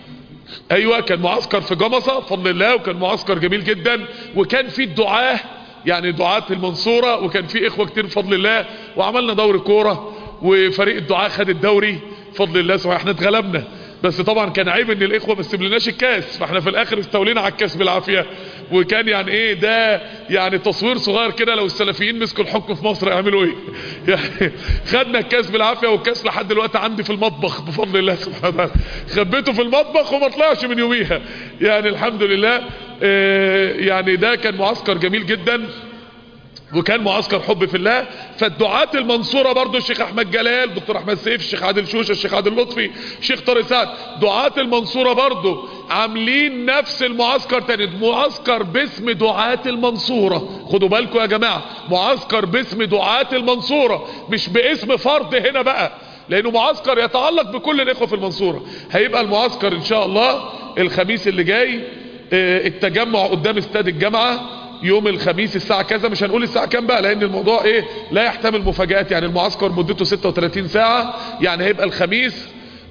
ايوه كان معسكر في جمصة فضل الله وكان معسكر جميل جدا وكان فيه الدعاه يعني دعاة المنصورة وكان فيه اخوة كتير بفضل الله وعملنا دوري كورة وفريق الدعاة خد الدوري بفضل الله سبحانه احنا اتغلبنا بس طبعا كان عيب ان الاخوة ما سيبلناش الكاس فاحنا في الاخر استولينا على الكاس بالعافية وكان يعني ايه ده يعني تصوير صغير كده لو السلفيين مسكوا الحكم في مصر يعملوا ايه يعني خدنا الكاس بالعافية والكاس لحد دلوقتي عندي في المطبخ بفضل الله سبحانه وتعالى خبيته في المطبخ وما طلعش من يوميها يعني الحمد لله اه يعني ده كان معسكر جميل جدا وكان معسكر حب في الله فالدعاة المنصورة برضو الشيخ احمد جلال دكتور احمد سيف الشيخ عادل شوشة الشيخ عادل لطفي الشيخ طارق سعد دعاة المنصورة برضو عاملين نفس المعسكر تاني معسكر باسم دعاة المنصورة خدوا بالكم يا جماعة معسكر باسم دعاة المنصورة مش باسم فرد هنا بقى لانه معسكر يتعلق بكل الاخوة في المنصورة هيبقى المعسكر ان شاء الله الخميس اللي جاي التجمع قدام استاد الجامعة يوم الخميس الساعة كذا مش هنقول الساعة كام بقى لان الموضوع ايه لا يحتمل مفاجآت يعني المعسكر مدته 36 ساعة يعني هيبقى الخميس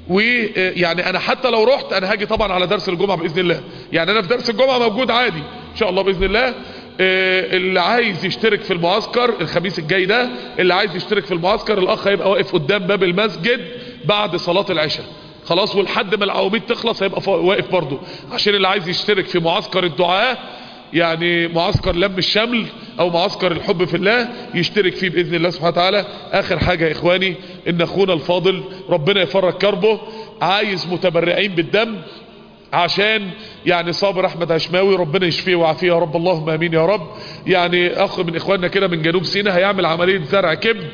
ويعني انا حتى لو رحت انا هاجي طبعا على درس الجمعة باذن الله يعني انا في درس الجمعة موجود عادي ان شاء الله باذن الله اللي عايز يشترك في المعسكر الخميس الجاي ده اللي عايز يشترك في المعسكر الاخ هيبقى واقف قدام باب المسجد بعد صلاة العشاء خلاص ولحد ما العواميد تخلص هيبقى واقف برضه عشان اللي عايز يشترك في معسكر الدعاء يعني معسكر لم الشمل او معسكر الحب في الله يشترك فيه باذن الله سبحانه وتعالى اخر حاجة يا اخواني ان اخونا الفاضل ربنا يفرج كربه عايز متبرعين بالدم عشان يعني صابر احمد عشماوي ربنا يشفيه ويعافيه يا رب اللهم امين يا رب يعني اخ من اخواننا كده من جنوب سيناء هيعمل عملية زرع كبد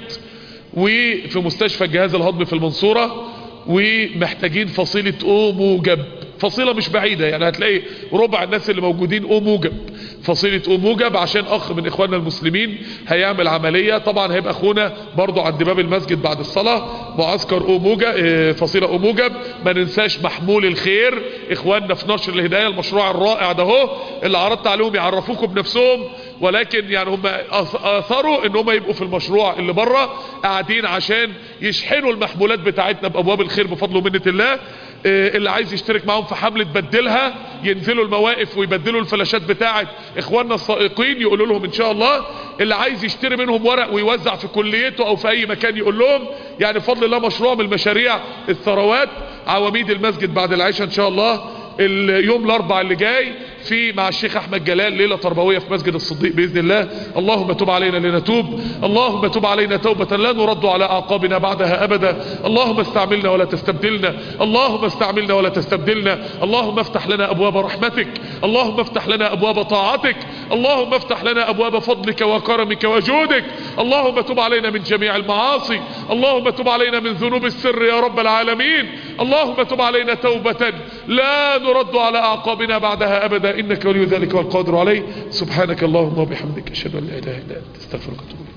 وفي مستشفى الجهاز الهضمي في المنصورة ومحتاجين فصيلة او موجب فصيلة مش بعيدة يعني هتلاقي ربع الناس اللي موجودين او موجب فصيلة او موجب عشان اخ من اخواننا المسلمين هيعمل عملية طبعا هيبقى اخونا برضو عند باب المسجد بعد الصلاة معسكر او موجب فصيلة او موجب ما ننساش محمول الخير اخواننا في نشر الهداية المشروع الرائع ده هو اللي عرضت عليهم يعرفوكم بنفسهم ولكن يعني هم اثروا ان هم يبقوا في المشروع اللي بره قاعدين عشان يشحنوا المحمولات بتاعتنا بابواب الخير بفضل ومنة الله اللي عايز يشترك معاهم في حملة بدلها ينزلوا المواقف ويبدلوا الفلاشات بتاعت اخواننا السائقين يقولوا لهم ان شاء الله اللي عايز يشتري منهم ورق ويوزع في كليته او في اي مكان يقول لهم يعني بفضل الله مشروع من المشاريع الثروات عواميد المسجد بعد العشاء ان شاء الله اليوم الاربع اللي جاي في مع الشيخ احمد جلال ليلة تربوية في مسجد الصديق باذن الله اللهم تب علينا لنتوب اللهم تب علينا توبة لا نرد على اعقابنا بعدها ابدا اللهم استعملنا ولا تستبدلنا اللهم استعملنا ولا تستبدلنا اللهم افتح لنا ابواب رحمتك اللهم افتح لنا ابواب طاعتك اللهم افتح لنا ابواب فضلك وكرمك وجودك اللهم تب علينا من جميع المعاصي اللهم تب علينا من ذنوب السر يا رب العالمين اللهم تب علينا توبة لا نرد على اعقابنا بعدها ابدا انك ولي ذلك والقادر عليه سبحانك اللهم وبحمدك اشهد ان لا اله الا انت استغفرك واتوب إليك